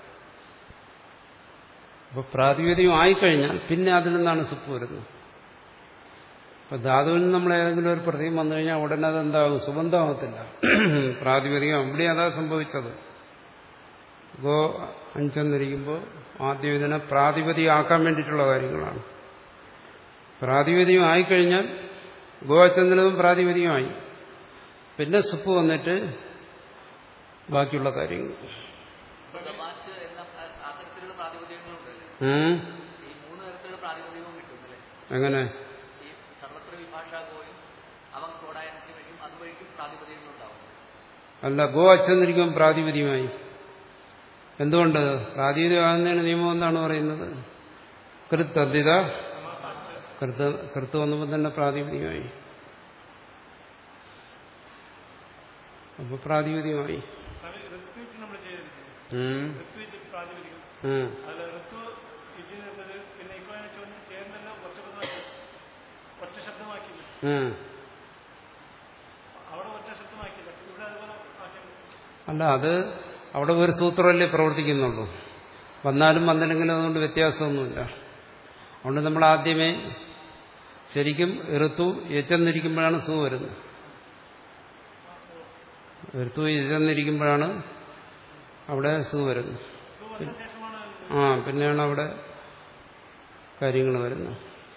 A: അപ്പൊ പ്രാതിപതികം ആയിക്കഴിഞ്ഞാൽ പിന്നെ അതിൽ നിന്നാണ് സുപ്പ് വരുന്നത് അപ്പൊ ധാതുവിൽ നിന്ന് നമ്മൾ ഏതെങ്കിലും ഒരു പ്രതീകം വന്നു കഴിഞ്ഞാൽ ഉടനെ അത് എന്താകും സുബന്ധമാകത്തില്ല പ്രാതിപതികം ഇവിടെ അതാ സംഭവിച്ചത് ഗോ അഞ്ചെന്നിരിക്കുമ്പോൾ ആദ്യം ഇതിനെ പ്രാതിപതികമാക്കാൻ വേണ്ടിയിട്ടുള്ള കാര്യങ്ങളാണ് പ്രാതിപതികം ആയിക്കഴിഞ്ഞാൽ ഗോ അച്ചെന്നതും പ്രാതിപതികമായി പിന്നെ സുപ്പ് വന്നിട്ട് ബാക്കിയുള്ള കാര്യങ്ങൾ
C: ഗമാച്ച് എന്ന ആ- ആ തരത്തിലുള്ള പ്രാതിപതികങ്ങളുണ്ട്
A: ഉം?
C: ഈ മൂന്ന് തരത്തിലുള്ള പ്രാതിപതികവും കിട്ടും അല്ലേ
A: എങ്ങനെ
C: ഈ സർവത്ര വിഭാഷാഗോയും അവൻ കോടായനസി വഴിയും അതുവഴിക്കും പ്രാതിപതികങ്ങളുണ്ടാവും
A: അല്ല ഗോ അച്ചെന്നിരിക്കുമ്പോൾ പ്രാതിപതികമായി എന്തുകൊണ്ട് പ്രാതിപതികമാകുന്നതിന് നിയമം എന്താണ് പറയുന്നത് കൃത്ത് അദ്ധിത കൃത്ത് കൃത്ത് വന്നപ്പോൾ തന്നെ പ്രാതിപതികമായി അപ്പൊ പ്രാതിപതികമായി
D: സ്വാമി ഋത്വിച്ച് നമ്മൾ ചെയ്തിരിക്കുന്നത്
A: ഉം.
D: ഋത്വിച്ച് പ്രാതിപതികം
A: ഉം.
D: അതിൽ ഋത്വ ഇതിനകത്ത് പിന്നെ ഇക്കോനെ ചോദ്യം ചേർന്നല്ല ഒറ്റ ഒറ്റ ശബ്ദമാക്കില്ല
A: ഉം.
D: അവിടെ ഒറ്റ ശബ്ദമാക്കില്ല ഇവിടെ അതുപോലെ ആക്കില്ല
A: അല്ല അത് അവിടെ ഒരു സൂത്രമല്ലേ പ്രവർത്തിക്കുന്നുള്ളൂ വന്നാലും വന്നില്ലെങ്കിലും അതുകൊണ്ട് വ്യത്യാസമൊന്നുമില്ല അതുകൊണ്ട് നമ്മൾ ആദ്യമേ ശരിക്കും ഋതു യച്ചെന്നിരിക്കുമ്പോഴാണ് സു വരുന്നത് ഋതു യച്ചെന്നിരിക്കുമ്പോഴാണ് അവിടെ സു വരുന്നത്
D: വന്ന ശേഷമാണ്
A: ആ പിന്നെയാണ് അവിടെ കാര്യങ്ങൾ വരുന്നത്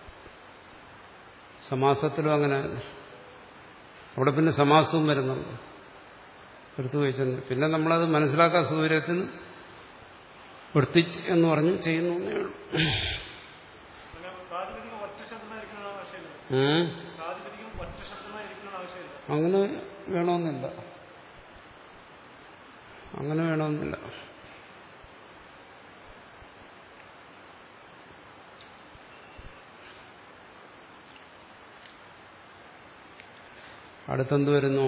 A: സമാസത്തിലും അങ്ങനെ തന്നെ. അവിടെ പിന്നെ സമാസവും വരുന്നുണ്ട് എടുത്തു വെച്ചെന്ന് പിന്നെ നമ്മളത് മനസ്സിലാക്കാൻ സൗകര്യത്തിന് വൃത്തിച്ച് എന്ന് പറഞ്ഞ് ചെയ്യുന്നു എന്നേ ഉള്ളൂ
D: പിന്നെ പ്രാതിപതികം ഒറ്റ ശബ്ദമായിരിക്കണം ആവശ്യമില്ല
A: ഉം.
D: പ്രാതിപതികം ഒറ്റ ശബ്ദമായിരിക്കണം ആവശ്യമില്ല
A: അങ്ങനെ വേണമെന്നില്ല അങ്ങനെ വേണമെന്നില്ല അടുത്തെന്ത് വരുന്നു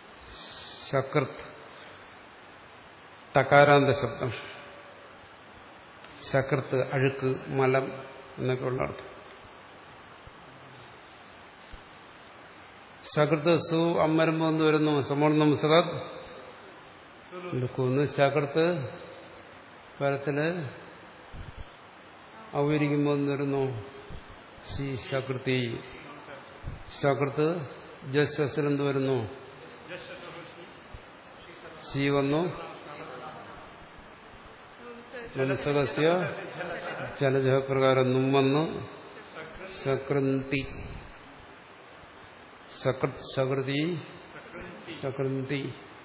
A: ശക്രത് ടകാരാന്ത ശബ്ദം സകൃത്ത് അഴുക്ക് മലം എന്നൊക്കെയുള്ള അർത്ഥം സകൃത്ത് സു അമ്മരുമ്പോ എന്ന് വരുന്നു സമോൾ നമസ്കാർ ലുക്കുന്നു സകൃത്ത് പരത്തില് അവരിക്കുമ്പോൾ എന്ന് വരുന്നു സി സകൃതി സകൃത്ത് ജസ്സസിൽ എന്ത് വരുന്നു സി വന്നു മനസ്സകസ്യ ചലജപ്രകാരം നും വന്നു സകൃന്തി സകൃത് സകൃതി സകൃന്തി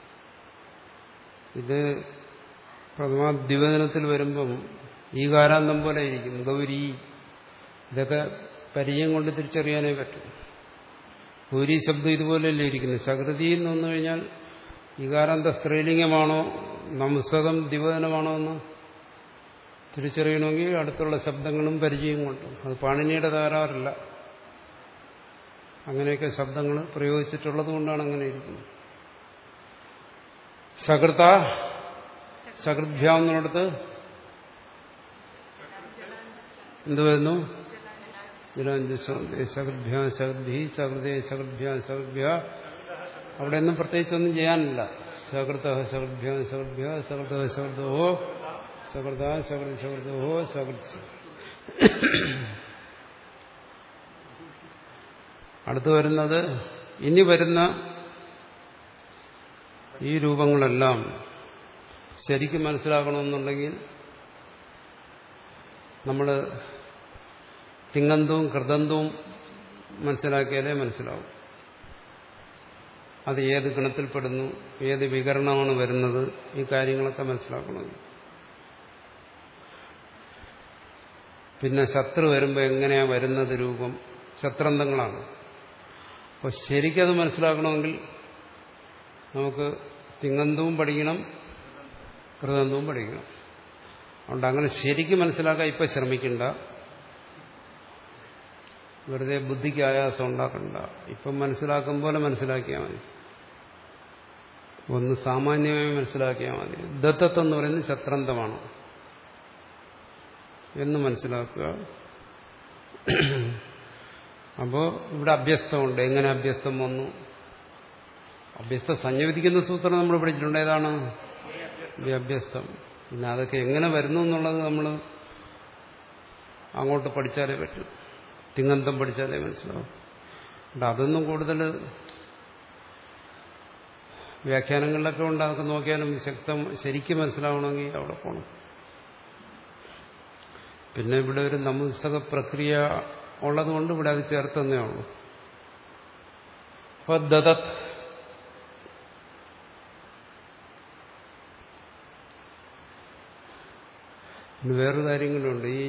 A: ഇത് പ്രഥമ ദ്വിവചനത്തിൽ വരുമ്പം ഈ കാരാന്തം പോലെ ഇരിക്കും ഗൗരി ഇതൊക്കെ പരിചയം കൊണ്ട് തിരിച്ചറിയാനേ പറ്റും ഗൗരി ശബ്ദം ഇതുപോലെയല്ലേ ഇരിക്കുന്നത് സകൃതി എന്ന് വന്നു കഴിഞ്ഞാൽ ഈകാരാന്ത സ്ത്രീലിംഗമാണോ നംസകം ദ്വിവചനമാണോ എന്ന് തിരിച്ചറിയണമെങ്കിൽ അടുത്തുള്ള ശബ്ദങ്ങളും പരിചയം കൊണ്ടും അത് പാണിനിയുടെ തകരാറില്ല അങ്ങനെയൊക്കെ ശബ്ദങ്ങൾ പ്രയോഗിച്ചിട്ടുള്ളത് കൊണ്ടാണ് അങ്ങനെ ഇരിക്കുന്നത് സകൃത സകൃദ്ഭ്യാം എന്നിടത്ത് എന്ത് വരുന്നു സകൃദ്ഭ്യ സകൃദ്ഭി സകൃതേ സകൃദ്ഭ്യ സകൃദ്ഭ്യ അവിടെ ഒന്നും പ്രത്യേകിച്ചൊന്നും ചെയ്യാനില്ല സകൃത സകൃദ്ഭ്യ സകൃദ്ഭ്യ സകൃത സകൃതോ സകൃത സകൃതി സകൃതോ സകൃത് അടുത്തു വരുന്നത് ഇനി വരുന്ന ഈ രൂപങ്ങളെല്ലാം ശരിക്കും മനസ്സിലാക്കണമെന്നുണ്ടെങ്കിൽ നമ്മൾ തിങ്ങന്തവും കൃതന്തവും മനസ്സിലാക്കിയാലേ മനസ്സിലാവും അത് ഏത് ഗണത്തിൽപ്പെടുന്നു ഏത് വികരണമാണ് വരുന്നത് ഈ കാര്യങ്ങളൊക്കെ മനസ്സിലാക്കണമെങ്കിൽ പിന്നെ ശത്രു വരുമ്പോൾ എങ്ങനെയാ വരുന്നത് രൂപം ശത്രന്തങ്ങളാണ് അപ്പോൾ ശരിക്കത് മനസ്സിലാക്കണമെങ്കിൽ നമുക്ക് തിങ്ങന്തവും പഠിക്കണം കൃതന്തവും പഠിക്കണം അതുകൊണ്ട് അങ്ങനെ ശരിക്കും മനസ്സിലാക്കാൻ ഇപ്പം ശ്രമിക്കണ്ട വെറുതെ ബുദ്ധിക്ക് ആയാസം ഉണ്ടാക്കണ്ട ഇപ്പം മനസ്സിലാക്കും പോലെ മനസ്സിലാക്കിയാൽ മതി ഒന്ന് സാമാന്യമായി മനസ്സിലാക്കിയാൽ മതി ദത്തത്വം എന്ന് പറയുന്നത് ശത്രന്തമാണ് എന്ന് മനസ്സിലാക്കുക അപ്പോൾ ഇവിടെ അഭ്യസ്തമുണ്ട് എങ്ങനെ അഭ്യസ്തം വന്നു അഭ്യസ്ത സഞ്ജവിധിക്കുന്ന സൂത്രം നമ്മൾ പഠിച്ചിട്ടുണ്ട് ഏതാണ് ഈ അഭ്യസ്തം പിന്നെ അതൊക്കെ എങ്ങനെ വരുന്നു എന്നുള്ളത് നമ്മൾ അങ്ങോട്ട് പഠിച്ചാലേ പറ്റും തിങ്ങന്തം പഠിച്ചാലേ മനസ്സിലാവും അതുകൊണ്ട് അതൊന്നും കൂടുതൽ വ്യാഖ്യാനങ്ങളിലൊക്കെ ഉണ്ട് അതൊക്കെ നോക്കിയാലും ശക്തം ശരിക്കും മനസ്സിലാവണമെങ്കിൽ അവിടെ പോകണം പിന്നെ ഇവിടെ ഒരു നമസ്തക പ്രക്രിയ ഉള്ളതുകൊണ്ട് ഇവിടെ അത് ചേർത്തന്നേ ഉള്ളൂ അപ്പൊ ദതത് പിന്നെ വേറൊരു കാര്യങ്ങളുണ്ട് ഈ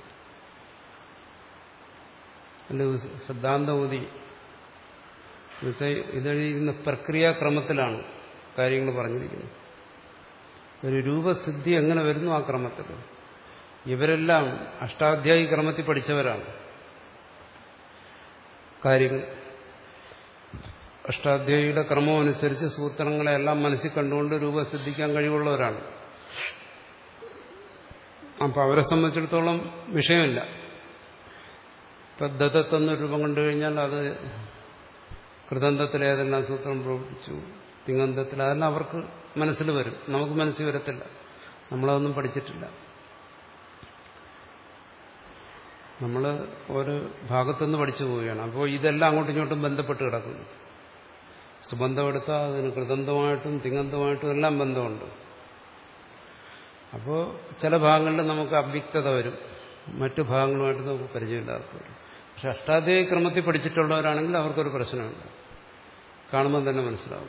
A: എൻ്റെ സിദ്ധാന്തമതി ഇതെഴുതിയിരുന്ന പ്രക്രിയാക്രമത്തിലാണ് കാര്യങ്ങൾ പറഞ്ഞിരിക്കുന്നത് ഒരു രൂപസിദ്ധി എങ്ങനെ വരുന്നു ആ ക്രമത്തിൽ ഇവരെല്ലാം അഷ്ടാധ്യായി ക്രമത്തിൽ പഠിച്ചവരാണ് കാര്യങ്ങൾ അഷ്ടാധ്യായിയുടെ ക്രമം അനുസരിച്ച് സൂത്രങ്ങളെല്ലാം മനസ്സിൽ കണ്ടുകൊണ്ട് രൂപസിദ്ധിക്കാൻ കഴിവുള്ളവരാണ് അപ്പം അവരെ സംബന്ധിച്ചിടത്തോളം വിഷയമില്ല ഇപ്പൊ ദത്തത്തെന്ന രൂപം കണ്ടു കഴിഞ്ഞാൽ അത് കൃതന്തത്തിൽ ഏതെല്ലാം സൂത്രം പ്രവർത്തിച്ചു തിങ്ങന്തത്തിൽ അതെല്ലാം അവർക്ക് മനസ്സിൽ വരും നമുക്ക് മനസ്സിൽ വരത്തില്ല നമ്മളതൊന്നും പഠിച്ചിട്ടില്ല നമ്മൾ ഒരു ഭാഗത്തുനിന്ന് പഠിച്ചു പോവുകയാണ് അപ്പോൾ ഇതെല്ലാം അങ്ങോട്ടും ഇങ്ങോട്ടും ബന്ധപ്പെട്ട് കിടക്കുന്നു സുബന്ധമെടുത്താൽ അതിന് കൃതന്തമായിട്ടും തിങ്ങന്തമായിട്ടും എല്ലാം ബന്ധമുണ്ട് അപ്പോൾ ചില ഭാഗങ്ങളിൽ നമുക്ക് അവ്യക്തത വരും മറ്റു ഭാഗങ്ങളുമായിട്ട് നമുക്ക് പരിചയമില്ലാത്ത വരും പക്ഷെ അഷ്ടാധ്യായ ക്രമത്തിൽ പഠിച്ചിട്ടുള്ളവരാണെങ്കിൽ അവർക്കൊരു പ്രശ്നമുണ്ട് കാണുമ്പോൾ തന്നെ മനസ്സിലാവും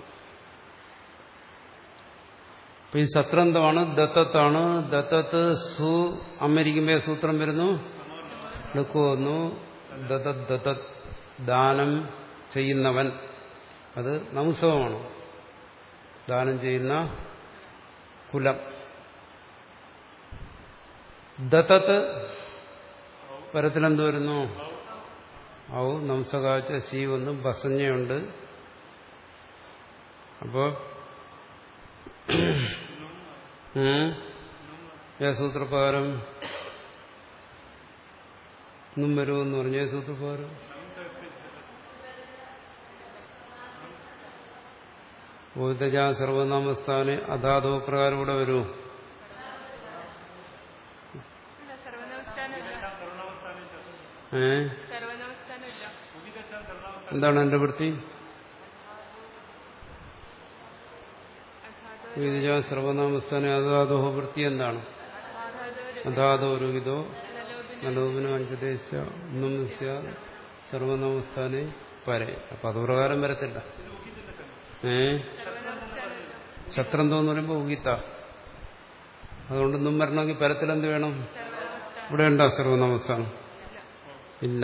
A: അപ്പൊ ഈ സത്രന്തമാണ് ദത്തത്താണ് ദത്തത്ത് സു അമ്മരിക്കുമ്പോ സൂത്രം വരുന്നു ലുക്കു വന്നു ദത്തത് ദത്തത് ദാനം ചെയ്യുന്നവൻ അത് നമുസവമാണ് ദാനം ചെയ്യുന്ന കുലം ദത്തത്ത് പരത്തിലെന്ത് വരുന്നു ഔ നംസകാച്ച സി വന്നു ബസഞ്ഞയുണ്ട് അപ്പോ ഏ സൂത്രപ്രകാരം ഒന്നും വരുമെന്ന് പറഞ്ഞ സൂത്രപ്രകാരം ബോധജ സർവനാമസ്ഥാനെ അതാതോ പ്രകാരം ഇവിടെ വരൂ
B: ഇല്ല, സർവനമസ്കാരമില്ല
A: ഏ
B: സർവനമസ്കാരമില്ല
A: എന്താണ് എന്റെ വൃത്തി
B: അസാധോ
A: ബോധജ സർവനാമസ്ഥാനെ അതാതോ വൃത്തി എന്താണ്
B: അസാധോ
A: അതാതോ രുഹിതോ
B: നലോപിന
A: നലോപന അഞ്ചദേശ ഒന്നും സർവനാമസ്ഥാനെ പരെ അപ്പൊ അത് പ്രകാരം വരത്തില്ല ഏ
B: സർവനമസ്കാരമില്ല
A: ശത്രുന്തോ എന്ന് പറയുമ്പോ ഉഗിത്ത അതുകൊണ്ടൊന്നും വരണമെങ്കിൽ പരത്തിലെന്ത് വേണം
B: സർവനമസ്കാരം
A: ഇവിടെ ഉണ്ടോ സർവനാമസ്ഥാനം ഇല്ല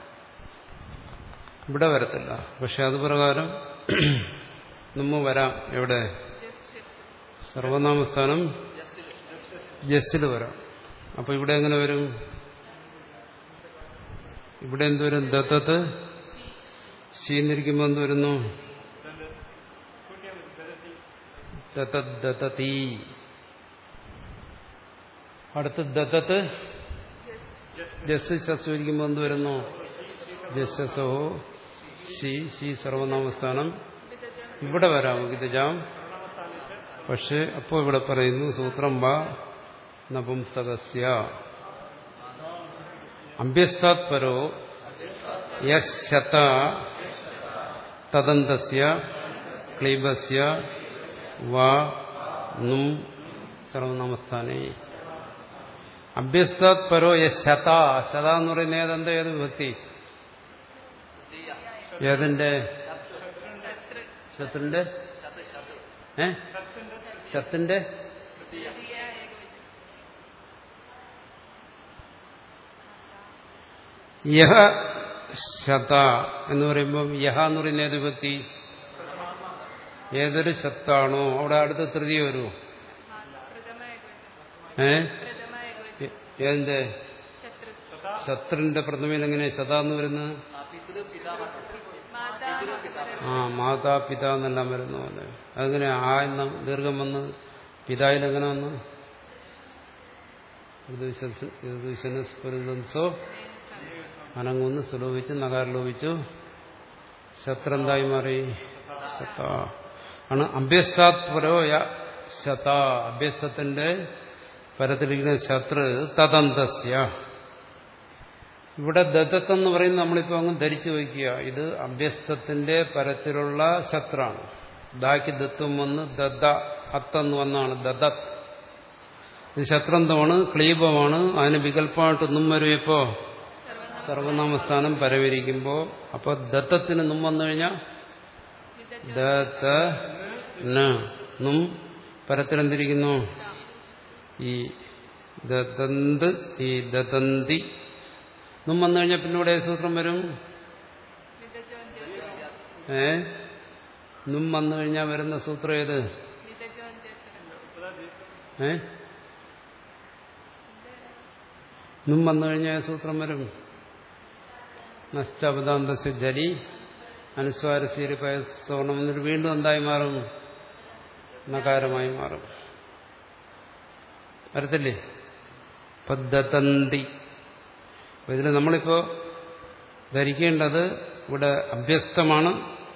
A: ഇവിടെ വരത്തില്ല പക്ഷെ അത് പ്രകാരം നമ്മ വരാം എവിടെ സർവനാമസ്ഥാനം ജസ്റ്റിൽ വരാം അപ്പൊ ഇവിടെ എങ്ങനെ വരും ഇവിടെ എന്ത് വരും ദത്തത്ത് ശീന്നിരിക്കുമ്പോ എന്ത് വരുന്നു ദത്തത് ദത്തീ അടുത്ത് ദത്തത്ത് ജസ് ശസ്വരിക്കുമ്പോൾ എന്ത് വരുന്നു ജസ്സോ ശി ശി സർവനാമസ്ഥാനം ഇവിടെ വരാം ഗിതജാം പക്ഷെ അപ്പോൾ ഇവിടെ പറയുന്നു സൂത്രം വാ നപുംസകസ്യ അഭ്യസ്താത് പരോ യശത തദന്തസ്യ ക്ലീബസ്യ വാ നും സർവനാമസ്ഥാനേ അഭ്യസ്താത് പരോ യശത ശത എന്ന് പറയുന്ന ഏതെന്താ ഏത് വിഭക്തി ഏതിന്റെ ശത്രുന്റെ ഏ ശത്തിന്റെ യഹ ശത എന്ന് പറയുമ്പം യഹ എന്ന് പറയുന്ന ഏത് വിഭക്തി ഏതൊരു ശത്താണോ അവിടെ അടുത്ത തൃതീയ വരുമോ
B: പ്രഥമായ
A: ഏ
B: പ്രഥമായ
A: ഏ- ഏതിന്റെ
B: ശത്രു
A: ശത്രുവിന്റെ പ്രഥമയിൽ എങ്ങനെ ശത എന്ന് വരുന്നത്
C: പിതൃ പിതാമഹ
B: മാതാ
A: ആ മാതാ പിത എന്നെല്ലാം വരുന്ന പോലെ അതെങ്ങനെ ആ എന്ന ദീർഘം വന്ന് പിതായിൽ എങ്ങനെ വന്ന് സ്ഫുരിതംസോ അനങ്ങുന്ന് സുലോഭിച്ചു നഗാർ ലോപിച്ചു ശത്രെന്തായി മാറി ശത ആണ് അഭ്യസ്താത്പരോ യ ശത അഭ്യസ്തത്തിന്റെ പരത്തിലിരിക്കുന്ന ശത്രു തദന്തസ്യ ഇവിടെ ദത്തത്തെന്ന് പറയുന്നത് നമ്മളിപ്പോൾ അങ്ങ് ധരിച്ചു വയ്ക്കുക ഇത് അഭ്യസ്തത്തിന്റെ പരത്തിലുള്ള ശത്രാണ് ദാക്ക് ദത്വം വന്ന് ദത്ത അത്തെന്ന് വന്നാണ് ദദത്ത് ഇത് ശത്രന്തമാണ് ക്ലീബമാണ് അതിന് വികല്പമായിട്ട് നും വരും ഇപ്പോ സർവനാമസ്ഥാനം പരവരിക്കുമ്പോൾ അപ്പൊ ദത്തത്തിന് നും വന്നു കഴിഞ്ഞാൽ ദത്ത നും പരത്തിലെന്തിരിക്കുന്നു ഈ ദതന്ത് ഈ ദതന്തി നും വന്നു കഴിഞ്ഞാൽ പിന്നെ ഇവിടെ ഏത് സൂത്രം വരും ഏ നും വന്നു കഴിഞ്ഞാൽ വരുന്ന സൂത്രം ഏത് ഏ നും വന്നു കഴിഞ്ഞാൽ ഏത് സൂത്രം വരും നഷ്ടപദാന്തസ് ജലി അനുസ്വാരസീരി പയസ്വർണം എന്നിട്ട് വീണ്ടും എന്തായി മാറും നകാരമായി മാറും വരത്തില്ലേ പദ്ധതന്തി അപ്പൊ ഇതിൽ നമ്മളിപ്പോ ധരിക്കേണ്ടത് ഇവിടെ അഭ്യസ്തമാണ്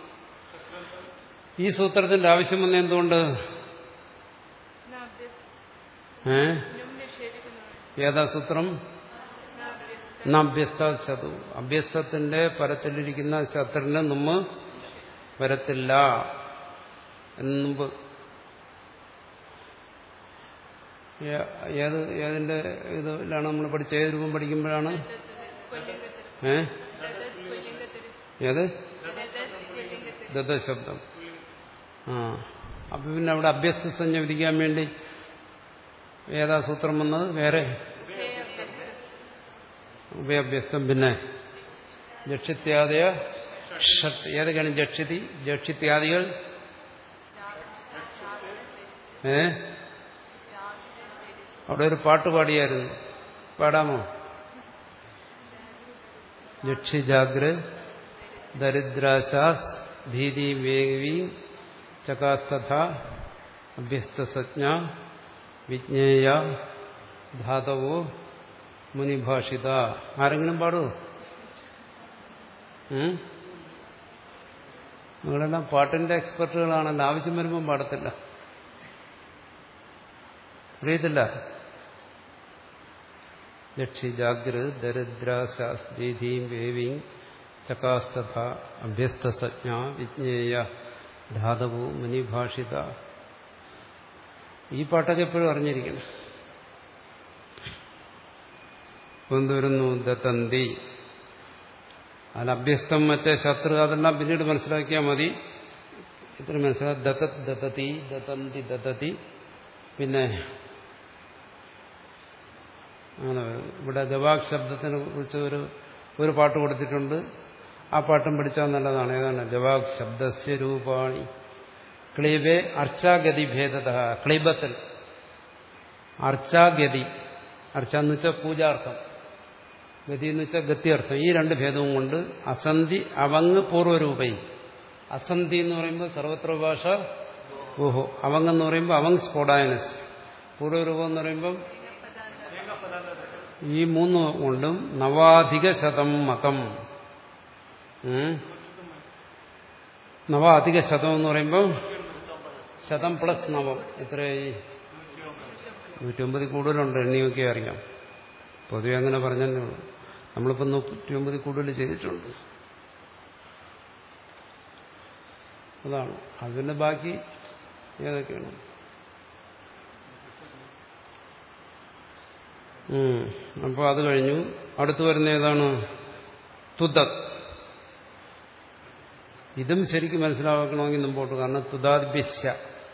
A: ഈ സൂത്രത്തിന്റെ ആവശ്യം വന്ന എന്തുകൊണ്ട് ഏ ഏതാ സൂത്രം അഭ്യസ്ത ശതു അഭ്യസ്തത്തിന്റെ പരത്തിലിരിക്കുന്ന ശത്രുവിന് നമ്മ് വരത്തില്ല എന്ന് മുമ്പ് ഏ- ഏത് ഏതിന്റെ ഇതിലാണ് നമ്മൾ പഠിച്ച ഏത് രൂപം പഠിക്കുമ്പോഴാണ് ഏ ഏത് ദത്തശബ്ദം ആ അപ്പൊ പിന്നെ അവിടെ അഭ്യസ്ത സംജ്ഞ വിധിക്കാൻ വേണ്ടി ഏതാ സൂത്രം വന്നത് വേറെ ഉഭയഭ്യസ്തം പിന്നെ ജക്ഷിത്യാദയ ഷട്ട് ഏതൊക്കെയാണ് ജക്ഷിതി ജക്ഷിത്യാദികൾ ഏ അവിടെ ഒരു പാട്ട് പാടിയായിരുന്നു പാടാമോ ജക്ഷിജാഗ്ര ദരിദ്രാശാസ് ഭീതി വേവി ചകാസ്തഥ അഭ്യസ്തസജ്ഞ വിജ്ഞേയ ധാതവോ മുനിഭാഷിത ആരെങ്കിലും പാടുമോ ഉം? നിങ്ങളെല്ലാം പാട്ടിന്റെ എക്സ്പെർട്ടുകളാണല്ലോ ആവശ്യം വരുമ്പം പാടത്തില്ല അറിയത്തില്ല ലക്ഷി ജാഗ്ര ദരിദ്രാശാസ്ത്രീധീം വേവീം ചകാസ്തഥ അഭ്യസ്തസജ്ഞ വിജ്ഞേയ ധാതവു മുനിഭാഷിത ഈ പാട്ടൊക്കെ എപ്പോഴും അറിഞ്ഞിരിക്കണം കൊണ്ടുവരുന്നു ദത്തന്തി അതിൽ അഭ്യസ്തം മറ്റേ ശത്രു അതെല്ലാം പിന്നീട് മനസ്സിലാക്കിയാൽ മതി ഇത്ര മനസ്സിലാക്കി ദത്ത ദത്തതി ദത്തന്തി ദത്തതി പിന്നെ അങ്ങനെ ഇവിടെ ജവാബ് ശബ്ദത്തിനെ കുറിച്ച് ഒരു ഒരു പാട്ട് കൊടുത്തിട്ടുണ്ട് ആ പാട്ടും പഠിച്ചാൽ നല്ലതാണ് ഏതാണ് ജവാബ് ശബ്ദസ്യ രൂപാണി ക്ലീബെ അർച്ചാഗതി ഭേദത ക്ലീബത്തിൽ അർച്ചാഗതി അർച്ച എന്ന് വെച്ചാൽ പൂജാർത്ഥം ഗതി എന്ന് വെച്ചാൽ ഗത്യർത്ഥം ഈ രണ്ട് ഭേദവും കൊണ്ട് അസന്ധി അവങ് പൂർവ്വരൂപൈ അസന്ധി എന്ന് പറയുമ്പോൾ സർവത്ര ഭാഷ ഓഹോ അവങ് എന്ന് പറയുമ്പോൾ അവങ് സ്ഫോടായനസ് പൂർവ്വരൂപം എന്ന് പറയുമ്പം ഈ മൂന്ന് കൊണ്ടും നവാധിക ശതം മതം ഉം. നവാധിക ശതം എന്ന് പറയുമ്പോൾ ശതം പ്ലസ് നവം എത്രയായി നൂറ്റൊമ്പതിൽ കൂടുതലുണ്ട് എണ്ണിയൊക്കെ അറിയാം പൊതുവെ അങ്ങനെ പറഞ്ഞതേ ഉള്ളൂ നമ്മളിപ്പോൾ നൂറ്റൊമ്പതിൽ കൂടുതൽ ചെയ്തിട്ടുണ്ട് അതാണ് അതിന്റെ ബാക്കി ഏതൊക്കെയാണ് അപ്പോൾ അത് കഴിഞ്ഞു അടുത്തു വരുന്ന ഏതാണ് തുതത് ഇതും ശരിക്കും മനസ്സിലാക്കണമെങ്കിൽ മുമ്പോട്ട് കാരണം തുതാദിഭ്യശ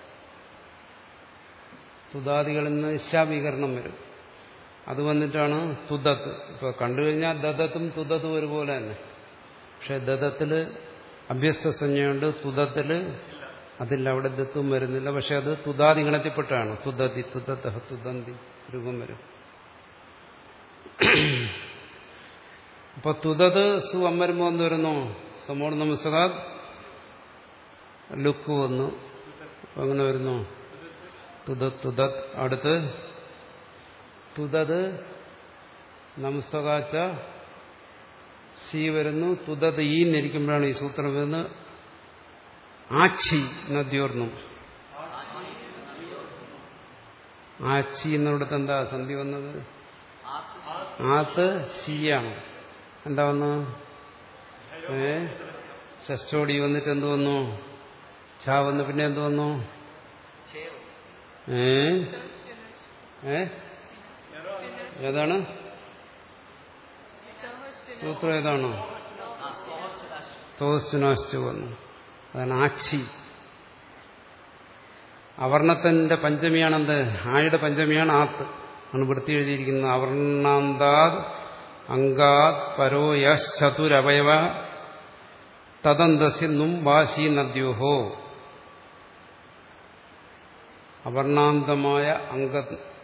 A: തുതാദികളിൽ നിന്ന് ശാവീകരണം വരും അത് വന്നിട്ടാണ് തുതത്ത് ഇപ്പൊ കണ്ടുകഴിഞ്ഞാൽ ദത്തത്തും തുതത്തും ഒരുപോലെ തന്നെ പക്ഷെ ദത്തത്തില് അഭ്യസ്ത സംജ്ഞയുണ്ട് തുതത്തില് അതില്ല അവിടെ ദത്തും വരുന്നില്ല പക്ഷെ അത് തുതാദി ഗണത്തിൽപ്പെട്ടാണ് തുതത്തി തുതത്ത തുതന്തി രൂപം വരും അപ്പൊ തുതത് സു അമ്മരുമ്പോ എന്ന് വരുന്നു സമോട് നമസ്കാർ ലുക്ക് വന്നു അപ്പൊ അങ്ങനെ വരുന്നു തുതത് തുതത് അടുത്ത് തുതത് നമസ്കാച്ച സി വരുന്നു തുതത് ഈ എന്നിരിക്കുമ്പോഴാണ് ഈ സൂത്രം വരുന്നത് ആച്ചി നദ്യോർന്നു ആച്ചി എന്നിടത്ത് എന്താ സന്ധി വന്നത് ആത്ത് ശിയാണ് എന്താ വന്നു ഏ ഷസ്റ്റോടി വന്നിട്ട് എന്ത് വന്നു ഛാ വന്ന് പിന്നെ എന്ത് വന്നു ഏ ഏ ഏതാണ് സൂത്രം ഏതാണ് തോസ്റ്റുനാസ്റ്റു വന്നു അതാണ് ആക്ഷി അവർണത്തിന്റെ പഞ്ചമിയാണെന്ത് ആയുടെ പഞ്ചമിയാണ് ആത്ത് ആണ് വൃത്തി എഴുതിയിരിക്കുന്നത് അവർണാന്താത് അങ്കാത് പരോ യതുരവയവ തദന്തസ്യ നും വാശി നദ്യോഹോ അവർണാന്തമായ അംഗ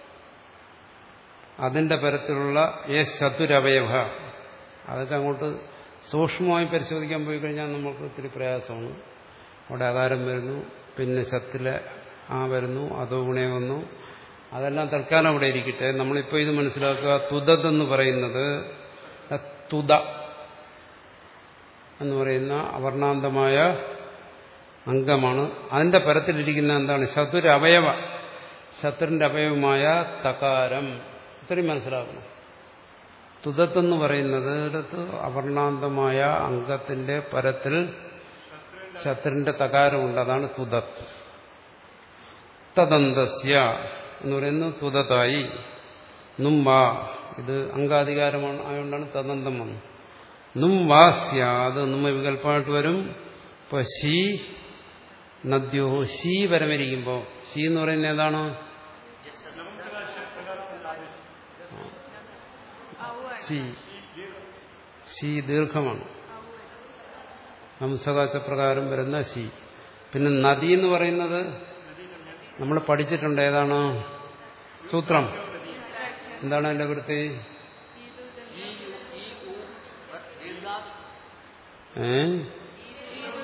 A: അതിന്റെ പരത്തിലുള്ള യശ് ചതുരവയവ അതൊക്കെ അങ്ങോട്ട് സൂക്ഷ്മമായി പരിശോധിക്കാൻ പോയി കഴിഞ്ഞാൽ നമുക്ക് ഒത്തിരി പ്രയാസമാണ് അവിടെ അകാരം വരുന്നു പിന്നെ ശത്തിലെ ആ വരുന്നു അതോ ഗുണേ വന്നു അതെല്ലാം തൽക്കാലം അവിടെ ഇരിക്കട്ടെ നമ്മളിപ്പോൾ ഇത് മനസ്സിലാക്കുക തുതത് എന്ന് പറയുന്നത് തുത എന്ന് പറയുന്ന അവർണാന്തമായ അംഗമാണ് അതിന്റെ പരത്തിലിരിക്കുന്ന എന്താണ് ശത്രു അവയവ ശത്രുവിന്റെ അവയവമായ തകാരം ഇത്രയും മനസ്സിലാക്കണം തുതത്തെന്ന് പറയുന്നത് ഇടത്ത് അവർണാന്തമായ അംഗത്തിന്റെ പരത്തിൽ ശത്രുവിന്റെ തകാരമുണ്ട് അതാണ് തുതത് തദന്തസ്യ എന്ന് പറയുന്നത് തുതതായി നുംവ ഇത് അംഗാധികാരമാണ് ആയതുകൊണ്ടാണ് തദന്തം വന്നത് നുംവാസ്യ അത് നമ്മ വികല്പമായിട്ട് വരും ഇപ്പൊ ശീ നദ്യോ ശീ വരമിരിക്കുമ്പോ ശീ എന്ന് പറയുന്നത് ഏതാണ് ശീ ശീ ദീർഘമാണ് ഹംസകാശപ്രകാരം വരുന്ന ശീ പിന്നെ നദി എന്ന് പറയുന്നത് നമ്മൾ പഠിച്ചിട്ടുണ്ട് ഏതാണ് സൂത്രം എന്താണ് അതിന്റെ വൃത്തി ഏ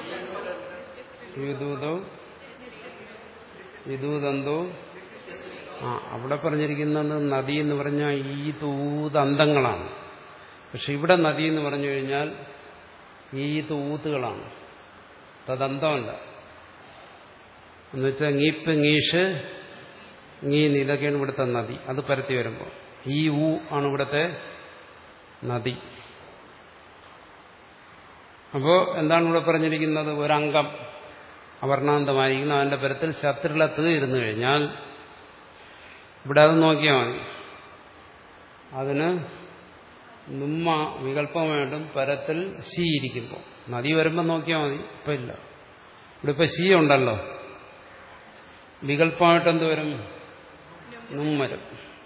A: വിദൂതോ വിദൂതന്തോ ആ അവിടെ പറഞ്ഞിരിക്കുന്നത് നദി എന്ന് പറഞ്ഞാൽ ഈ തൂതന്തങ്ങളാണ് പക്ഷെ ഇവിടെ നദി എന്ന് പറഞ്ഞു കഴിഞ്ഞാൽ ഈ തൂത്തുകളാണ് തദന്തമല്ല എന്നുവെച്ചാൽ ngീപ്പ് ngീഷ് ngീന് ഇതൊക്കെയാണ് ഇവിടുത്തെ നദി അത് പരത്തി വരുമ്പോൾ ഈ ഊ ആണ് ഇവിടുത്തെ നദി അപ്പോൾ എന്താണ് ഇവിടെ പറഞ്ഞിരിക്കുന്നത് ഒരംഗം അവർണാന്തമായിരിക്കണം അതിന്റെ പരത്തിൽ ശത്രുല തീ ഇരുന്നു കഴിഞ്ഞാൽ ഇവിടെ അത് നോക്കിയാൽ മതി അതിന് നുമ്മ വികല്പമായിട്ടും പരത്തിൽ ശീ ഇരിക്കുമ്പോൾ നദി വരുമ്പോൾ നോക്കിയാൽ മതി ഇപ്പം ഇല്ല ഇവിടെ ഇപ്പം ശീ ഉണ്ടല്ലോ വികല്പമായിട്ട് എന്ത് വരും നും വരും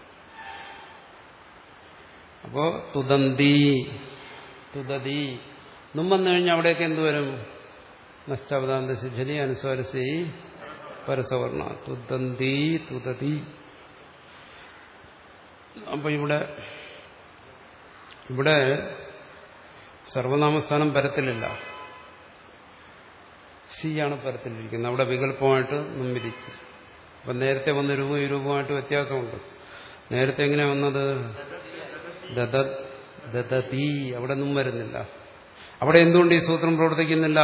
A: അപ്പോ തുതന്തി തുതതി നും വന്നു കഴിഞ്ഞാൽ അവിടെയൊക്കെ എന്ത് വരും നഷ്ടപദാന്ത ശിഖലി അനുസ്വരസി പരസവർണ തുതന്തി തുതതി അപ്പൊ ഇവിടെ ഇവിടെ സർവനാമസ്ഥാനം പരത്തിലില്ല സിയാണ് പരത്തിലിരിക്കുന്നത് അവിടെ വികല്പമായിട്ട് മുമ്പിരിച്ച് അപ്പം നേരത്തെ വന്ന രൂപം ഈ രൂപമായിട്ട് വ്യത്യാസമുണ്ട് നേരത്തെ എങ്ങനെ വന്നത് ദദത് ദദതി അവിടെ നിന്നും വരുന്നില്ല അവിടെ എന്തുകൊണ്ട് ഈ സൂത്രം പ്രവർത്തിക്കുന്നില്ല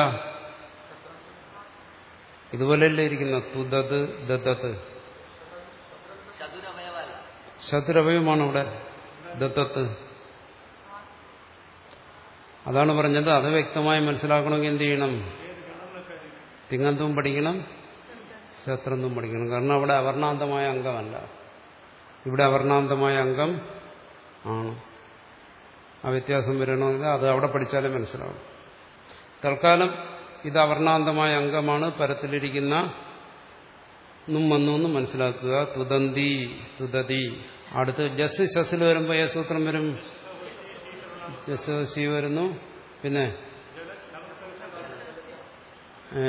A: ഇതുപോലെയല്ലേ ഇരിക്കുന്ന തുദത് ദത്തത്
C: ചതുരമയമല്ല
A: ശത്രുവയമാണ് അവിടെ ദത്തത്ത് അതാണ് പറഞ്ഞത് അത് വ്യക്തമായി മനസ്സിലാക്കണമെങ്കിൽ എന്ത് ചെയ്യണം തിങ്ങന്തും പഠിക്കണം ശത്രുന്തും പഠിക്കണം കാരണം അവിടെ അവർണാന്തമായ അംഗമല്ല ഇവിടെ അവർണാന്തമായ അംഗം ആണ് ആ വ്യത്യാസം വരണമെങ്കിൽ അത് അവിടെ പഠിച്ചാലേ മനസ്സിലാവും തൽക്കാലം ഇത് അവർണാന്തമായ അംഗമാണ് പരത്തിലിരിക്കുന്ന നും വന്നു എന്ന് മനസ്സിലാക്കുക തുതന്തി തുതതി അടുത്ത് ജസ് ശസിൽ വരുമ്പോൾ ഏ സൂത്രം വരും ജസ് സി വരുന്നു പിന്നെ ഏ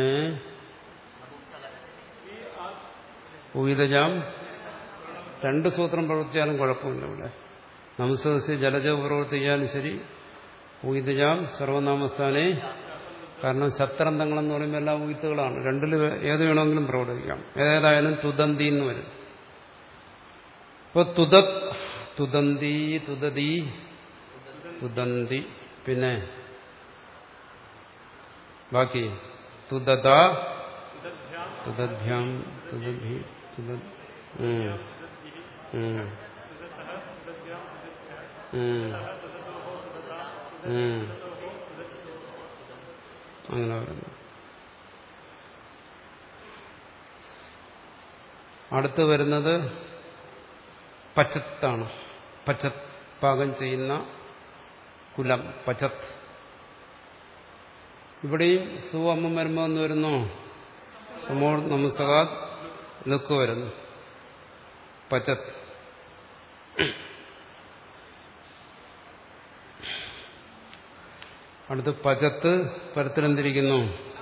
A: ഉയിതജാം രണ്ട് സൂത്രം പ്രവർത്തിച്ചാലും കുഴപ്പമില്ല ഇവിടെ നമസ്സസ്യ ജലജ പ്രവർത്തിച്ചാലും ശരി ഉയിതജാം സർവനാമസ്ഥാനെ കാരണം ശത്രന്തങ്ങളെന്ന് പറയുമ്പോൾ എല്ലാം ഉയത്തുകളാണ് രണ്ടിൽ ഏത് വേണമെങ്കിലും പ്രവർത്തിക്കാം ഏതായാലും തുതന്തി എന്ന് വരും ഇപ്പൊ തുതത് തുതന്തി തുതതി തുതന്തി പിന്നെ ബാക്കി തുതത തുതഭ്യാം തുതഭി തുത ഉം. ഉം. ഉം. ഉം. അങ്ങനെ വരുന്നു അടുത്ത് വരുന്നത് പച്ചത്താണ് പച്ചത്ത് പാകം ചെയ്യുന്ന കുലം പച്ചത്ത് ഇവിടെയും സു അമ്മ വരുമ്പോ എന്ന് വരുന്നു സമോ നമസ്കാത് ലുക്ക് വരുന്നു പച്ചത്ത് അടുത്ത് പചത്ത് പരത്തിലെന്തിരിക്കുന്നു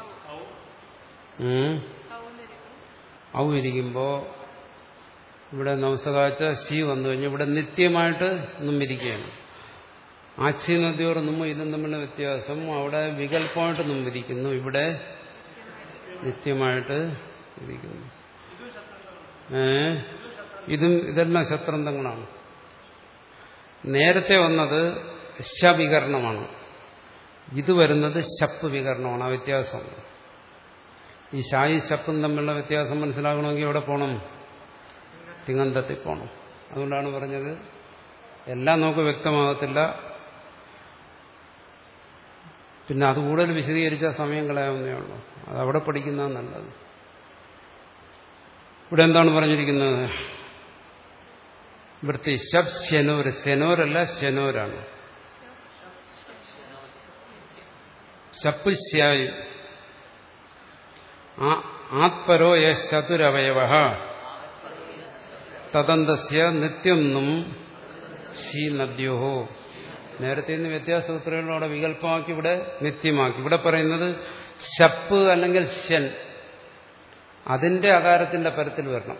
A: ഉം. ഔ ഇരിക്കുമ്പോ ഇവിടെ നവസകാച്ച ശി വന്നു കഴിഞ്ഞു ഇവിടെ നിത്യമായിട്ട് നുമ്മിരിക്കുകയാണ് ആച്ചി നദിയോർ നുമ്മ ഇതും തമ്മിലുള്ള വ്യത്യാസം അവിടെ വികല്പമായിട്ട് നുമ്മിരിക്കുന്നു ഇവിടെ നിത്യമായിട്ട് ഇരിക്കുന്നു ഏ ഇതും ഇതെല്ലാം ശത്രന്തങ്ങളാണ് നേരത്തെ വന്നത് ശവികരണമാണ് ഇത് വരുന്നത് ശപ്പ് വികരണമാണ് ആ വ്യത്യാസം ഈ ഷായി ശപ്പും തമ്മിലുള്ള വ്യത്യാസം മനസ്സിലാക്കണമെങ്കിൽ എവിടെ പോകണം തിങ്ങന്തത്തിൽ പോകണം അതുകൊണ്ടാണ് പറഞ്ഞത് എല്ലാം നമുക്ക് വ്യക്തമാകത്തില്ല പിന്നെ അത് കൂടുതൽ വിശദീകരിച്ചാൽ സമയം കളയാവുന്നേ ഉള്ളൂ അത് അവിടെ പഠിക്കുന്നത് നല്ലത് ഇവിടെ എന്താണ് പറഞ്ഞിരിക്കുന്നത് വൃത്തി ശബ് ശനോർ ശനോരല്ല ശനോരാണ് ശപ്പ് ശ്യായ് ആത്പരോ യതുരവയവ തദന്തസ്യ നിത്യം നും ശീ നദ്യോഹോ നേരത്തെ നിന്ന് വ്യത്യാസസൂത്രങ്ങൾ അവിടെ വികല്പമാക്കി ഇവിടെ നിത്യമാക്കി ഇവിടെ പറയുന്നത് ശപ്പ് അല്ലെങ്കിൽ ഷൻ അതിന്റെ അകാരത്തിന്റെ പരത്തിൽ വരണം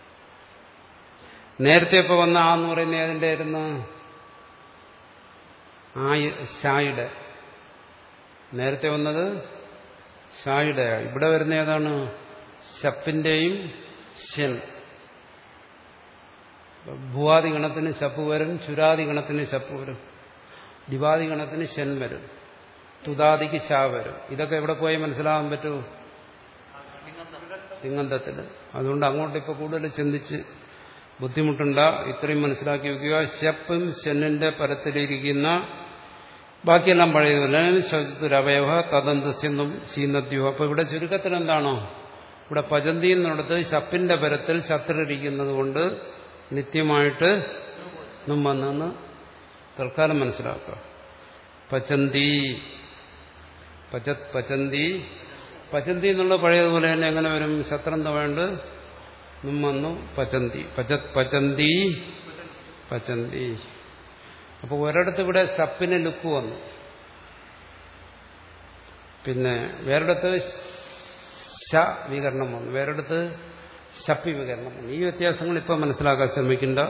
A: നേരത്തെ ഇപ്പൊ വന്ന ആ എന്ന് പറയുന്ന ഏതിന്റെ ആയിരുന്നു ആ ഷായുടെ നേരത്തെ വന്നത് ഷായുടെ ഇവിടെ വരുന്ന ഏതാണ് ശപ്പിന്റെയും ഷൻ ഭൂവാദി ഗണത്തിന് ശപ്പ് വരും ചുരാദി ഗണത്തിന് ശപ്പ് വരും ദിവാദി ഗണത്തിന് ശൻ വരും തുതാദിക്ക് ചാ വരും ഇതൊക്കെ എവിടെ പോയി മനസ്സിലാകാൻ പറ്റൂ തിങ്ങന്തത്തിൽ അതുകൊണ്ട് അങ്ങോട്ട് ഇപ്പൊ കൂടുതൽ ചിന്തിച്ച് ബുദ്ധിമുട്ടുണ്ട ഇത്രയും മനസ്സിലാക്കി വെക്കുക ശപ്പും ശന്നിന്റെ പരത്തിലിരിക്കുന്ന ബാക്കിയെല്ലാം പഴയതുപോലെ ശബ്ദത്തിലവയവ തദന്തസ്യെന്നും ശീനദ്യോ അപ്പൊ ഇവിടെ ചുരുക്കത്തിൽ എന്താണോ ഇവിടെ പചന്തി എന്നിടത്ത് ശപ്പിന്റെ പരത്തിൽ ശത്രുരിക്കുന്നത് കൊണ്ട് നിത്യമായിട്ട് നും വന്നെന്ന് തൽക്കാലം മനസ്സിലാക്കുക പചന്തി പചത് പചന്തി പചന്തി എന്നുള്ള പഴയതുപോലെ തന്നെ എങ്ങനെ വരും ശത്രന്ത വേണ്ട നുമ്മന്നു പചന്തി പചത് പചന്തി പചന്തി അപ്പൊ ഒരിടത്ത് ഇവിടെ സപ്പിന് ലുക്ക് വന്നു പിന്നെ വേറിടത്ത് ശ വികരണം വന്നു വേറിടത്ത് ശപ്പി വികരണം വന്നു ഈ വ്യത്യാസങ്ങൾ ഇപ്പം മനസ്സിലാക്കാൻ ശ്രമിക്കേണ്ട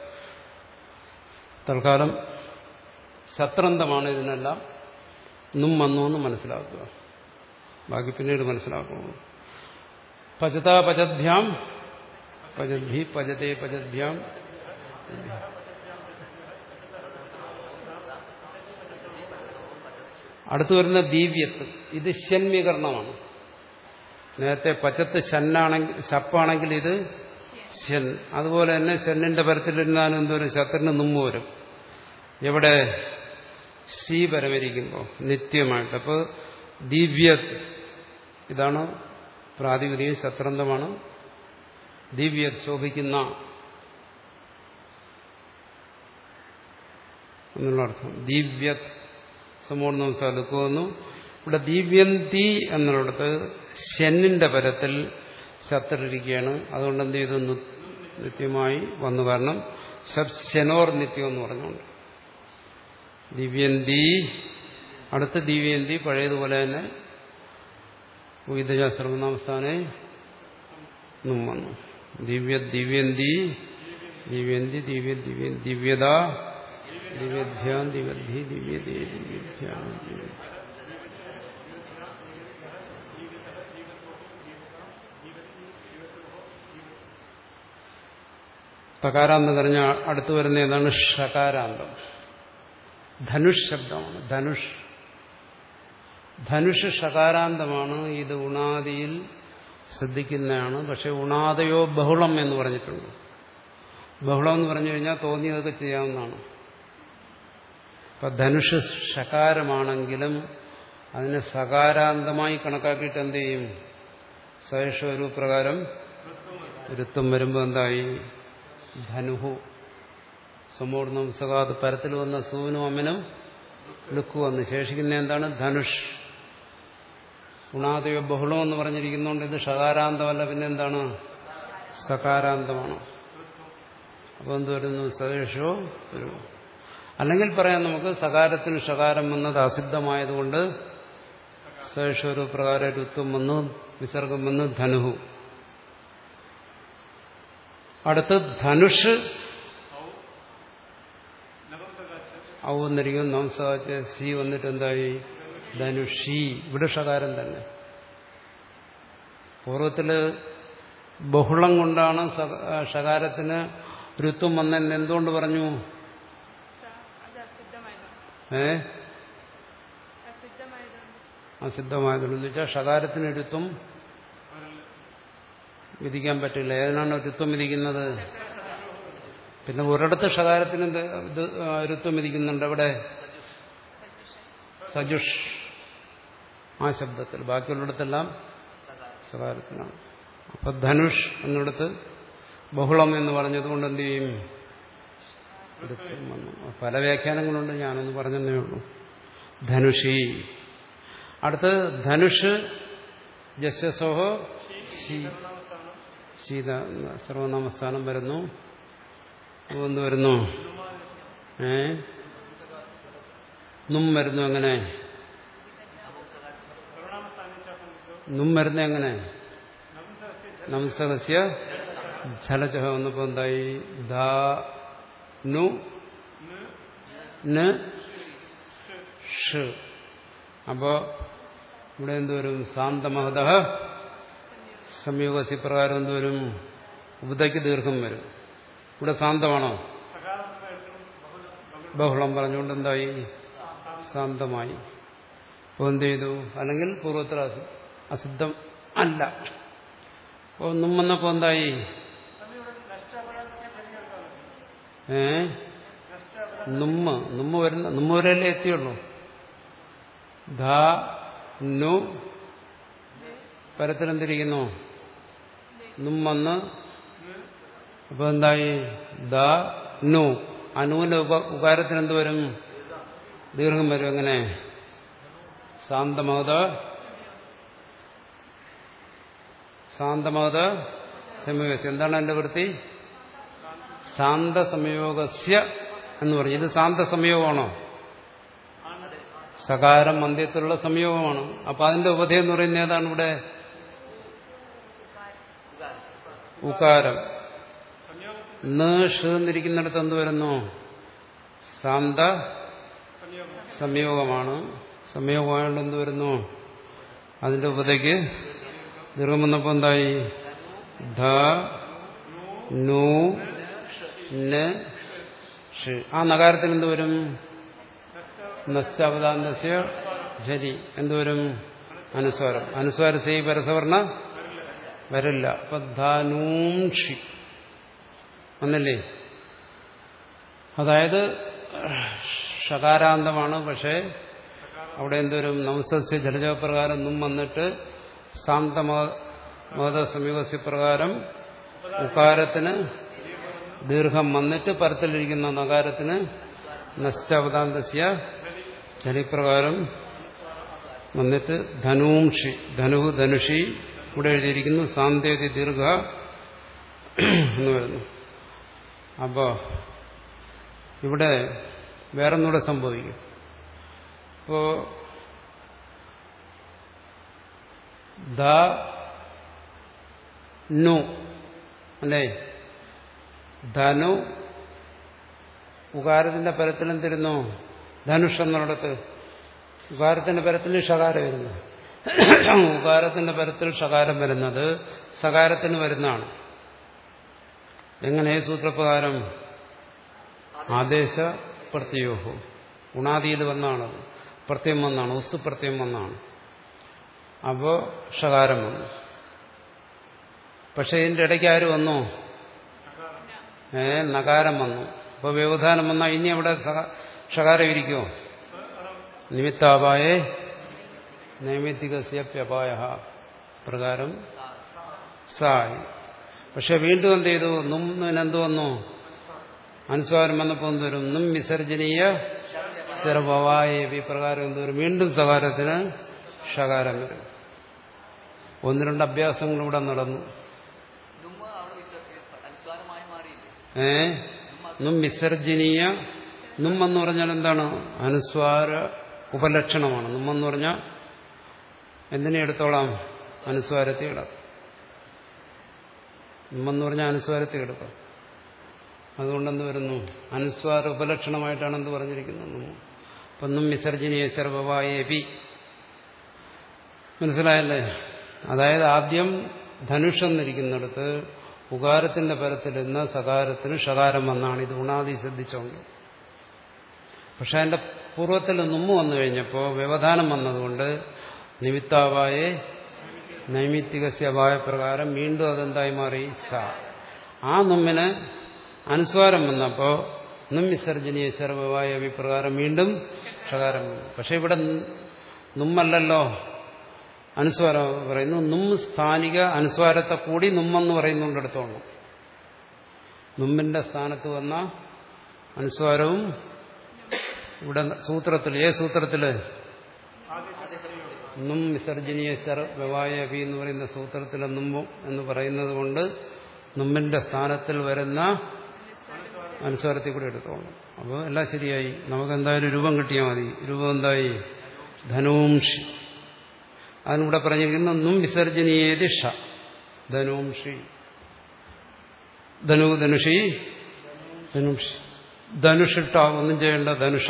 A: തൽക്കാലം സത്രന്തമാണ് ഇതിനെല്ലാം നും വന്നു എന്ന് മനസ്സിലാക്കുക ബാക്കി പിന്നീട് മനസ്സിലാക്കുന്നു പചത പചദ്ഭ്യാം പചദ്ഭി പചതേ പചദ്ഭ്യാം അടുത്തു വരുന്ന ദീവ്യത്ത് ഇത് ഷന്മീകരണമാണ് നേരത്തെ പച്ചത്ത് ഷന്നാണെങ്കിൽ ശപ്പാണെങ്കിൽ ഇത് ഷൻ അതുപോലെ തന്നെ ഷന്നിന്റെ പരത്തിലിരുന്നാലും എന്തോരും ശത്രുന് നുമ്പ് വരും എവിടെ ശ്രീപരമിരിക്കുമ്പോൾ നിത്യമായിട്ട് അപ്പോൾ ദിവ്യ ഇതാണ് പ്രാതിപതികം ശത്രന്തമാണ് ദിവ്യ ശോഭിക്കുന്ന എന്നുള്ള അർത്ഥം ദിവ്യ സമൂർണ്ണ സലുക്കുവന്നു ഇവിടെ ദിവ്യന്തി എന്നുള്ളിടത്ത് ശന്നിന്റെ പരത്തിൽ ശത്രുരിക്കുകയാണ് അതുകൊണ്ട് എന്ത് ചെയ്തു നിത്യമായി വന്നു കാരണം ശനോർ നിത്യം എന്ന് പറഞ്ഞുകൊണ്ട് ദിവ്യന്തി അടുത്ത ദിവ്യന്തി പഴയതുപോലെ തന്നെ വിവിധ സർവനാമസ്ഥാനെ നും വന്നു ദിവ്യ ദിവ്യന്തി ദിവ്യന്തി ദിവ്യ ദിവ്യ ദിവ്യത ദിവ്യധ്യാൻ ദിവ്യധി ദിവ്യതേ ദിവ്യധ്യാൻ ദിവ്യ തകാരാന്തം കഴിഞ്ഞ അടുത്തു വരുന്ന ഏതാണ് ഷകാരാന്തം ധനുഷ് ശബ്ദമാണ് ധനുഷ് ധനുഷ് ഷകാരാന്തമാണ് ഇത് ഉണാദിയിൽ ശ്രദ്ധിക്കുന്നതാണ് പക്ഷെ ഉണാദയോ ബഹുളം എന്ന് പറഞ്ഞിട്ടുണ്ട് ബഹുളം എന്ന് പറഞ്ഞു കഴിഞ്ഞാൽ തോന്നിയതൊക്കെ ചെയ്യാവുന്നതാണ് ഇപ്പൊ ധനുഷ് ഷകാരമാണെങ്കിലും അതിനെ സകാരാന്തമായി കണക്കാക്കിയിട്ട് എന്ത് ചെയ്യും സഹിഷ ഒരു പ്രകാരം ഋത്വം വരുമ്പോൾ എന്തായി ധനുഹു സമൂർണം സകാത് പരത്തിൽ വന്ന സൂനും അമ്മനും ലുക്ക് വന്ന് ശേഷിക്കുന്ന എന്താണ് ധനുഷ് ഗുണാദയോ ബഹുളം എന്ന് പറഞ്ഞിരിക്കുന്നതുകൊണ്ട് ഇത് ഷകാരാന്തമല്ല പിന്നെ എന്താണ് സകാരാന്തമാണ് അപ്പോൾ എന്ത് വരുന്നു സദേശോ ഒരു അല്ലെങ്കിൽ പറയാം നമുക്ക് സകാരത്തിന് ഷകാരം വന്നത് അസിദ്ധമായതുകൊണ്ട് സേഷൊരു പ്രകാരം രുത്വം വന്നു വിസർഗം വന്ന് ധനുഹു അടുത്ത് ധനുഷ് ഔ എന്നിരിക്കും നംസാച്ച് സി വന്നിട്ട് എന്തായി ധനുഷി ഇവിടെ ഷകാരം തന്നെ പൂർവ്വത്തില് ബഹുളം കൊണ്ടാണ് ഷകാരത്തിന് ഋത്വം വന്നെന്ന് എന്തുകൊണ്ട് പറഞ്ഞു
B: അത് അസിദ്ധമായതാണ്
A: ഏ
B: അസിദ്ധമായതാണ്
A: അസിദ്ധമായതെന്ന് വെച്ചാൽ ഷകാരത്തിന് ഋത്വം വിധിക്കാൻ പറ്റില്ല ഏതിനാണ് ഋത്വം വിധിക്കുന്നത് പിന്നെ ഒരിടത്ത് ഷകാരത്തിന് എന്ത് ഇത് ഋത്വം വിധിക്കുന്നുണ്ട് എവിടെ സജുഷ് ആ ശബ്ദത്തിൽ ബാക്കിയുള്ളിടത്തെല്ലാം സകാരത്തിനാണ് അപ്പൊ ധനുഷ് എന്നിടത്ത് ബഹുളം എന്ന് പറഞ്ഞതുകൊണ്ട് എന്ത് ചെയ്യും ഋത്വം വന്നു പല വ്യാഖ്യാനങ്ങളുണ്ട് ഞാനൊന്ന് പറഞ്ഞതേ ഉള്ളൂ ധനുഷി അടുത്ത് ധനുഷ് ജസ്സോഹോ ശീ ശീത എന്ന സർവനാമസ്ഥാനം വരുന്നു എന്ത് വരുന്നു ഏ നും വരുന്നു എങ്ങനെ നും വരുന്ന എങ്ങനെ നംസകസ്യ ഝലചഹ വന്നപ്പോ എന്തായി ധാ നു ന് ഷ് അപ്പോ ഇവിടെ എന്തുവരും ശാന്തമഹത സംയോഗസി പ്രകാരം എന്തുവരും ഉപതയ്ക്ക് ദീർഘം വരും ഇവിടെ ശാന്തമാണോ
D: സകാലം എടുത്തും ബഹുല ബഹുല
A: ബഹുളം പറഞ്ഞുകൊണ്ട് എന്തായി ശാന്തമായി അപ്പോൾ എന്ത് ചെയ്തു അല്ലെങ്കിൽ പൂർവ്വത്തിൽ അസി- അസിദ്ധം അല്ല അപ്പോൾ ഒന്നും വന്നപ്പോൾ എന്തായി
D: ഇവിടെ നഷ്ടാപരാധത്തെ പരിഹരിക്കാൻ
A: ഏ
D: നഷ്ടാപരാധ
A: നുമ്മ നുമ്മ വരുന്ന നുമ്മ വരെയല്ലേ എത്തിയുള്ളൂ ധ നു പരത്തിലെന്തിരിക്കുന്നു നുമ്മന്ന് അപ്പൊ എന്തായി ദ നു അനുവിന്റെ ഉപ ഉകാരത്തിന് എന്ത് വരും ദീർഘം വരും എങ്ങനെ ശാന്തമത ശാന്തമത സംയോഗസ്യ എന്താണ് എന്റെ വൃത്തി ശാന്ത സംയോഗസ്യ എന്ന് പറഞ്ഞു ഇത് ശാന്ത സംയോഗമാണോ സകാരം മന്ദിരത്തിലുള്ള സംയോഗമാണ് അപ്പൊ അതിന്റെ ഉപധി എന്ന് പറയുന്നത് ഏതാണ് ഇവിടെ ഉകാരം ഷ് എന്നിരിക്കുന്നിടത്ത് എന്ത് വരുന്നു ശാന്ത സംയോഗമാണ് സംയോഗമായോണ്ട് എന്ത് വരുന്നു അതിന്റെ ഉപതയ്ക്ക് ദീർഘം വന്നപ്പോ എന്തായി ധ നു ന് ഷ് ആ നഗാരത്തിന് എന്ത് വരും നസ്താവതാന്തസ്യ ശരി എന്തുവരും അനുസ്വാരം അനുസ്വാര സേ പരസവർണ വരില്ല അപ്പൊ ധനൂംഷി വന്നില്ലേ അതായത് ഷകാരാന്തമാണ് പക്ഷേ അവിടെ എന്തോരും നവസസ്യ ജലജപ്രകാരം നും വന്നിട്ട് ശാന്തമത സമീപസ്യ പ്രകാരം ഉകാരത്തിന് ദീർഘം വന്നിട്ട് പരത്തിലിരിക്കുന്ന നകാരത്തിന് നശ്ചാവതാന്തസ്യ ചലിപ്രകാരം വന്നിട്ട് ധനൂംഷി ധനു ധനുഷി ഇവിടെ എഴുതിയിരിക്കുന്നു സാന്തേതി ദീർഘ എന്ന് വരുന്നു അപ്പോ ഇവിടെ വേറൊന്നുകൂടെ സംഭവിക്കും ഇപ്പോ ധ നു അല്ലേ ധനു ഉകാരത്തിന്റെ പരത്തിലും തരുന്നു ധനുഷ് എന്നുള്ളിടത്ത് ഉകാരത്തിന്റെ പരത്തിൽ ഷകാരം വരുന്നു ഉകാരത്തിന്റെ പരത്തിൽ ഷകാരം വരുന്നത് സകാരത്തിന് വരുന്നതാണ് എങ്ങനെ സൂത്രപ്രകാരം ആദേശ പ്രത്യോഹോ ഗുണാതീത് വന്നാണത് പ്രത്യം വന്നാണ് ഉസ് പ്രത്യം വന്നാണ് അപ്പോ ഷകാരം വന്നു പക്ഷെ ഇതിന്റെ ഇടയ്ക്ക് ആര് വന്നു ഏ നകാരം വന്നു അപ്പൊ വ്യവധാനം വന്നാൽ ഇനി അവിടെ സക- ഷകാരം ഇരിക്കുമോ നിമിത്താപായേ നൈമിത്തികസ്യപ്യപായ പ്രകാരം സായി പക്ഷെ വീണ്ടും എന്ത് ചെയ്തു നുമ്മിന് എന്ത് വന്നു അനുസ്വാരം വന്നപ്പോൾ എന്ത് വരും നും വിസർജനീയ സ്ഥിരഭവായ ഈ പ്രകാരം എന്ത് വരും വീണ്ടും സകാരത്തിന് ഷകാരം വരും ഒന്ന് രണ്ട് അഭ്യാസങ്ങൾ ഇവിടെ നടന്നു
C: നുമ്മ അവിടെ വിശ്വ- അനുസ്വാരമായി മാറിയില്ലേ
A: ഏ നും വിസർജനീയ നും എന്ന് പറഞ്ഞാൽ എന്താണ് അനുസ്വാര ഉപലക്ഷണമാണ് നുമ്മെന്ന് പറഞ്ഞാൽ എന്തിനെ എടുത്തോളാം അനുസ്വാരത്തെ ഇടാം നുമ്മെന്ന് പറഞ്ഞാൽ അനുസ്വാരത്തെ എടുക്കാം അതുകൊണ്ടെന്ത് വരുന്നു അനുസ്വാര ഉപലക്ഷണമായിട്ടാണ് എന്ത് പറഞ്ഞിരിക്കുന്നത് നുമ്മ അപ്പം നും വിസർജനീയ സർവവായ പി മനസ്സിലായല്ലേ അതായത് ആദ്യം ധനുഷ് എന്നിരിക്കുന്നിടത്ത് ഉകാരത്തിന്റെ പരത്തിലിരുന്ന സകാരത്തിന് ഷകാരം വന്നാണ് ഇത് ഉണാദി ശ്രദ്ധിച്ചോണ്ട് പക്ഷെ അതിന്റെ പൂർവ്വത്തിൽ നുമ്മ വന്നു കഴിഞ്ഞപ്പോൾ വ്യവധാനം വന്നതുകൊണ്ട് നിമിത്താവായെ നൈമിത്തികസ്യവായ പ്രകാരം വീണ്ടും അതെന്തായി മാറി സ ആ നുമ്മിന് അനുസ്വാരം വന്നപ്പോൾ നും വിസർജനീയ സർവവായ വിപ്രകാരം വീണ്ടും ഷകാരം വന്നു പക്ഷെ ഇവിടെ നുമ്മല്ലല്ലോ അനുസ്വാരം പറയുന്നു നും സ്ഥാനിക അനുസ്വാരത്തെ കൂടി നുമ്മെന്ന് പറയുന്നുണ്ടെടുത്തോണം നുമ്മിന്റെ സ്ഥാനത്ത് വന്ന അനുസ്വാരവും ഇവിടെ സൂത്രത്തിൽ ഏ സൂത്രത്തില് നും വിസർജനീയ സർ വ്യവായ അഭി എന്ന് പറയുന്ന സൂത്രത്തിലെ നുമ്പും എന്ന് പറയുന്നത് കൊണ്ട് നുമ്മിന്റെ സ്ഥാനത്തിൽ വരുന്ന അനുസ്വാരത്തിൽ കൂടി എടുത്തോളണം അപ്പോൾ എല്ലാം ശരിയായി നമുക്ക് എന്തായാലും രൂപം കിട്ടിയാൽ മതി രൂപം എന്തായി ധനൂംഷി അതിനിവിടെ പറഞ്ഞിരിക്കുന്ന നും വിസർജനീയേതി ഷ ധനൂംഷി ധനു ധനുഷി ധനുഷി ധനുഷിട്ട ഒന്നും ചെയ്യേണ്ട ധനുഷ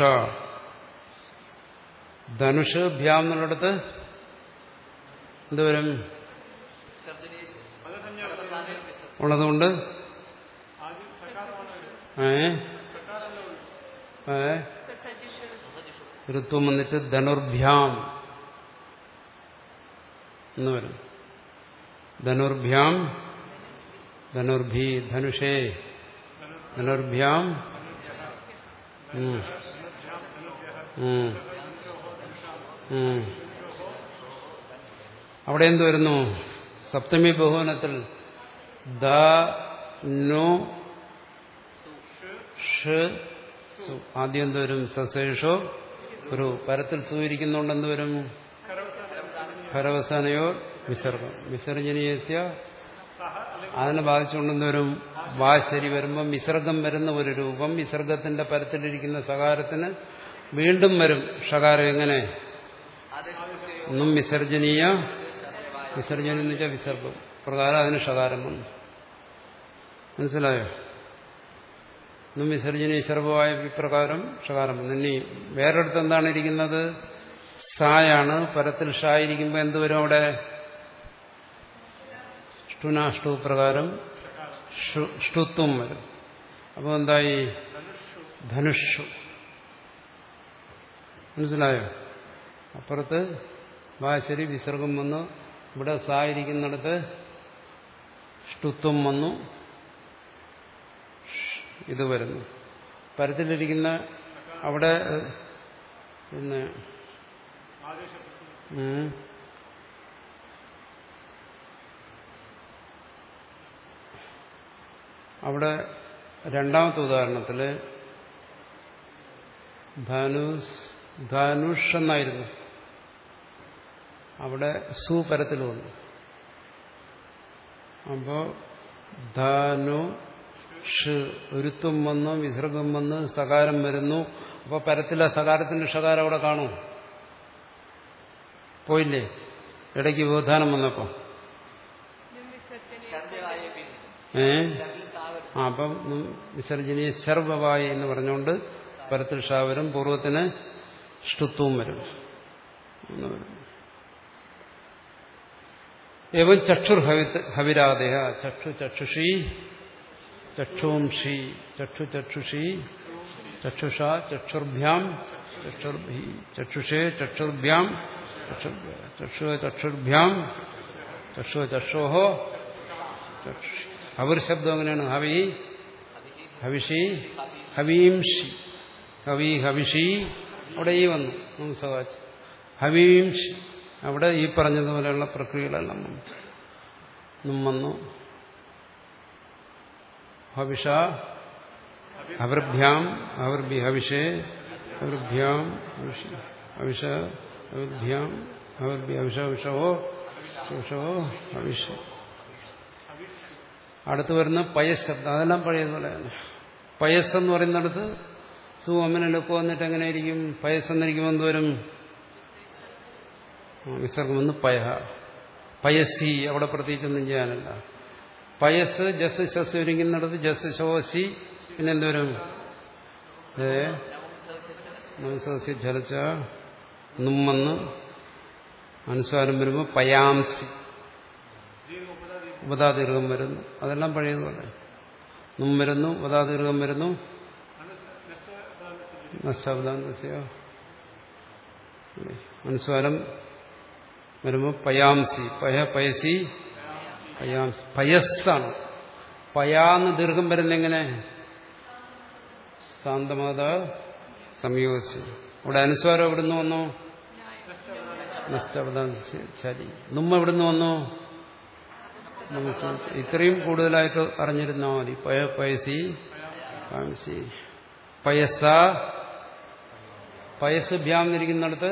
A: ധനുഷ് ഭ്യാം എന്നുള്ളിടത്ത് എന്തുവരും
C: വിസർജനീയ
D: അത് തന്നെയാണ്
C: സർവസാധാരണ വിസർജനം
A: ഉള്ളതുകൊണ്ട്
D: ആദ്യം സകാലമാണ്
A: ഏ ഏ ഋത്വം വന്നിട്ട് ധനുർഭ്യാം എന്ന് വരും ധനുർഭ്യാം ധനുർഭി ധനുഷേ ധനുർഭ്യാം ഉം. ഉം. ഉം. അവിടെ എന്ത് വരുന്നു സപ്തമി ബഹുവനത്തിൽ ദ നോ ഷ് സു ആദ്യം എന്ത് വരും സസേഷോ ഒരു പരത്തിൽ സൂയിരിക്കുന്നുണ്ട് എന്ത് വരും ഖരവസാനയോ വിസർഗം വിസർജനീയസ്യ അതിനെ ബാധിച്ചുകൊണ്ട് എന്ത് വരും വാശരി വരുമ്പം വിസർഗം വരുന്ന ഒരു രൂപം വിസർഗത്തിന്റെ പരത്തിലിരിക്കുന്ന സകാരത്തിന് വീണ്ടും വരും ഷകാരം എങ്ങനെ ഒന്നും വിസർജനീയ വിസർജനം എന്ന് വെച്ചാൽ വിസർഗം പ്രകാരം അതിന് ഷകാരം വന്നു മനസ്സിലായോ ഒന്നും വിസർജനീയ സർവമായ വിപ്രകാരം ഷകാരം വന്നു ഇനി വേറൊരിടത്ത് എന്താണ് ഇരിക്കുന്നത് സായാണ് പരത്തിൽ ഷാ ഇരിക്കുമ്പോൾ എന്ത് വരും അവിടെ ഷ്ടുനാഷ്ടു പ്രകാരം ഷു- ഷ്ടുത്വം വരും അപ്പോൾ എന്തായി ധനുഷു മനസ്സിലായോ അപ്പുറത്ത് വാശരി വിസർഗം വന്നു ഇവിടെ സായിരിക്കുന്നിടത്ത് ഷ്ടുത്വം വന്നു ഇത് വരുന്നു പരത്തിലിരിക്കുന്ന അവിടെ ഏഹ്, പിന്നെ ഉം. അവിടെ രണ്ടാമത്തെ ഉദാഹരണത്തില് ധനുസ് ധനുഷ് എന്നായിരുന്നു അവിടെ സുപരത്തിലുണ്ട് അപ്പോ ധനു ഷ് ഒരുത്വം വന്നു വിസർഗം വന്ന് സകാരം വരുന്നു അപ്പൊ പരത്തിലെ സകാരത്തിന്റെ ഷകാരം അവിടെ കാണും പോയില്ലേ ഇടയ്ക്ക് വ്യവധാനം വന്നപ്പോ
C: ശർദ്ദയായ പിന്നെ
A: ഏ
C: ശർദ്ദിൽ താവരും
A: ആ അപ്പം ഉം വിസർജനീയ ശർവവായി എന്ന് പറഞ്ഞുകൊണ്ട് പരത്തിൽ ഷാ വരും പൂർവ്വത്തിന് ഷ്ടുത്വവും വരും എന്ന് വരും ഏവം ചക്ഷുർ ഹവിത് ഹവിരാദേഹ ചക്ഷു ചക്ഷുഷി ചക്ഷുംഷി ചക്ഷു ചക്ഷുഷി ചക്ഷുഷ ചക്ഷുർഭ്യാം ചക്ഷുർഭി ചക്ഷുഷേ ചക്ഷുർഭ്യാം ചക്ഷുർഭ്യ- ചക്ഷു ചക്ഷുർഭ്യാം ചക്ഷു ചക്ഷോഹോ ചക്ഷുഷി ഹവിർ ശബ്ദം എങ്ങനെയാണ് ഹവി ഹവിഷി ഹവീംഷി ഹവി ഹവിഷി അവിടെ ഈ വന്നു നമസ്കാച്ച് ഹവീംഷി അവിടെ ഈ പറഞ്ഞതുപോലെയുള്ള പ്രക്രിയകളെല്ലാം വന്നു നും വന്നു ഹവിഷ ഹവർഭ്യാം ഹവർഭി ഹവിഷേ ഹവർഭ്യാം ഹവിഷി ഹവിഷ ഹവർഭ്യാം ഹവർഭി ഹവിഷ ഹവിഷവോ ഹവിഷവോ ഹവിഷ അടുത്ത് വരുന്ന പയസ് ശബ്ദം അതെല്ലാം പഴയതുപോലെയാണ് പയസ് എന്ന് പറയുന്നിടത്ത് സു അമ്മനെടുപ്പ് വന്നിട്ട് എങ്ങനെയായിരിക്കും പയസ് എന്നിരിക്കുമ്പോൾ എന്ത് വരും ആ, വിസർഗം വന്ന് പയഹ പയസി അവിടെ പ്രത്യേകിച്ചൊന്നും ചെയ്യാനല്ല പയസ് ജസ് ശസ് ഒരുങ്ങുന്നിടത്ത് ജസ് ശോസി പിന്നെ എന്തുവരും ഏ നമസി ജലച്ച നുമ്മന്ന് അനുസ്വാരം വരുമ്പോൾ പയാംസി ഉപതാദീർഘം വരുന്നു അതെല്ലാം പഴയതുപോലെ നും വരുന്നു ഉപതാദീർഘം വരുന്നു നഷ്ടബദാന്തസ്യ അനുസ്വാരം വരുമ്പോൾ പയാംസി പയ പയസി പയാംസി പയസ്സാണ് പയാന്ന് ദീർഘം വരുന്ന എങ്ങനെ ശാന്തമാത സംയോജിച്ച് ഇവിടെ അനുസ്വാരം എവിടുന്ന് വന്നു നഷ്ടബദാന്തസ്യ ചരി നുമ്മ എവിടുന്ന് വന്നു നമസ്കാരം ഇത്രയും കൂടുതലായിട്ട് അറിഞ്ഞിരുന്നാൽ മതി പയ പയസി പാംസി പയസ പയസ് ഭ്യാം ഇരിക്കുന്നിടത്ത്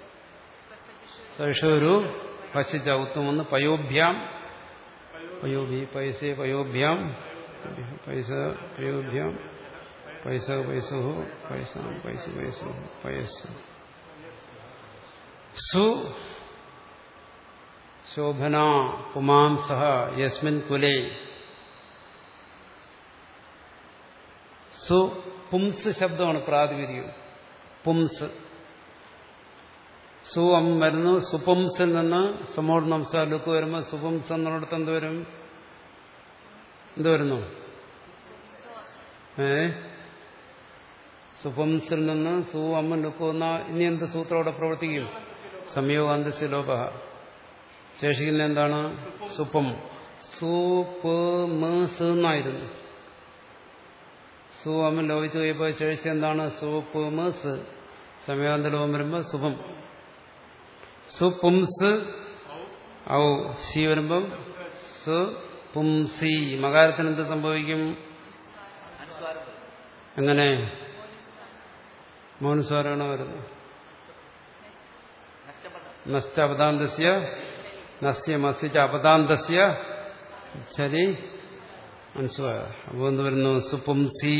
A: സൈഷൊരു പശിച്ച ഉത്തമെന്ന് പയോഭ്യാം പയോഭി പൈസേ പയോഭ്യാം പൈസ പയോഭ്യാം പൈസ പൈസോ പൈസ പൈസ പൈസോ പയസ് സു ശോഭന പുമാംസ യസ്മിൻ കുലേ സു പുംസ് ശബ്ദമാണ് പ്രാതിപതികം പുംസ് സു അം വരുന്നു സുപുംസിൽ നിന്ന് സമോട് നംസ ലുക്ക് വരുമ്പോൾ സുപുംസ് എന്നിടത്ത് എന്ത് വരും എന്ത് വരുന്നു ഏ സുപംസിൽ നിന്ന് സു അമ്മ ലുക്കുന്ന ഇനി എന്ത് സൂത്രം അവിടെ പ്രവർത്തിക്കും സംയോഗാന്തസ്യ ലോപ ശേഷിക്കുന്ന എന്താണ് സുപ്പം സു പ് മ സ് എന്നായിരുന്നു സു അമ്മ ലോപിച്ചു പോയപ്പോൾ ശേഷിച്ച എന്താണ് സു പ് മ സ് സമയാന്ത ലോകം വരുമ്പോൾ സുപം സുപുംസ് ഔ സി വരുമ്പം സു പുംസി മകാരത്തിന് എന്ത് സംഭവിക്കും
C: അനുസ്വാരം വരും.
A: എങ്ങനെ മൗനസ്വരമാണോ വരുന്നത്
C: നഷ്ടപദം
A: നഷ്ട അപദാന്തസ്യ നസ്യ മസ്യ അപദാന്തസ്യ ശരി മനസ്സിലായ അപ്പോൾ എന്ത് വരുന്നു സുപുംസി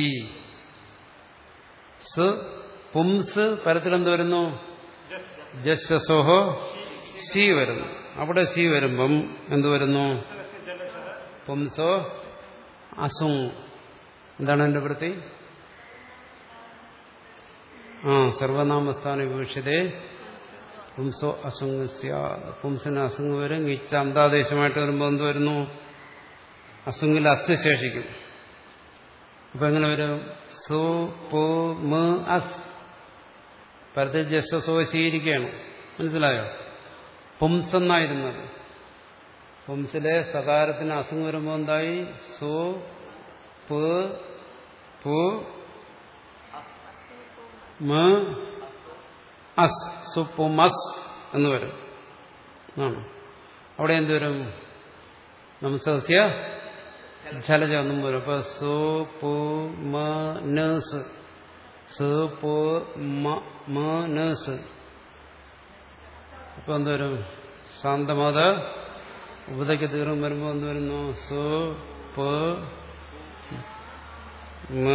A: സ് പുംസ് പരത്തിലെന്ത് വരുന്നു ജസ്സോഹോ സി വരുന്നു അവിടെ സി വരുമ്പം എന്ത് വരുന്നു പുംസോ അസുങ് എന്താണ് എന്റെ വൃത്തി ആ സർവനാമസ്ഥാന വിവക്ഷിതേ പുംസോ അസുങ് പുംസിന് അസുങ് വരും ഇച്ച അന്താദേശമായിട്ട് വരുമ്പോൾ എന്ത് വരുന്നു അസുങ്ങിൽ അസ് ശേഷിക്കും അപ്പൊ എങ്ങനെ വരും സു പു മ അസ് പരത്തിൽ ജസ്സോ സ്വീകരിക്കുകയാണ് മനസ്സിലായോ പുംസ് എന്നായിരുന്നത് പുംസിലെ സകാരത്തിന് അസുഖം വരുമ്പോൾ എന്തായി സു പ് പു മ അസ് സുപ്പുമസ് എന്ന് വരും ആണ് അവിടെ എന്ത് വരും നമസ്യ ജലജ എന്നും വരും അപ്പൊ സു പു മ നസ് സു പു മ നസ് അപ്പൊ എന്ത് വരും ശാന്തമാത ഉപതയ്ക്ക് തീർന്നു വരുമ്പോൾ എന്ത് വരുന്നു സു പ മ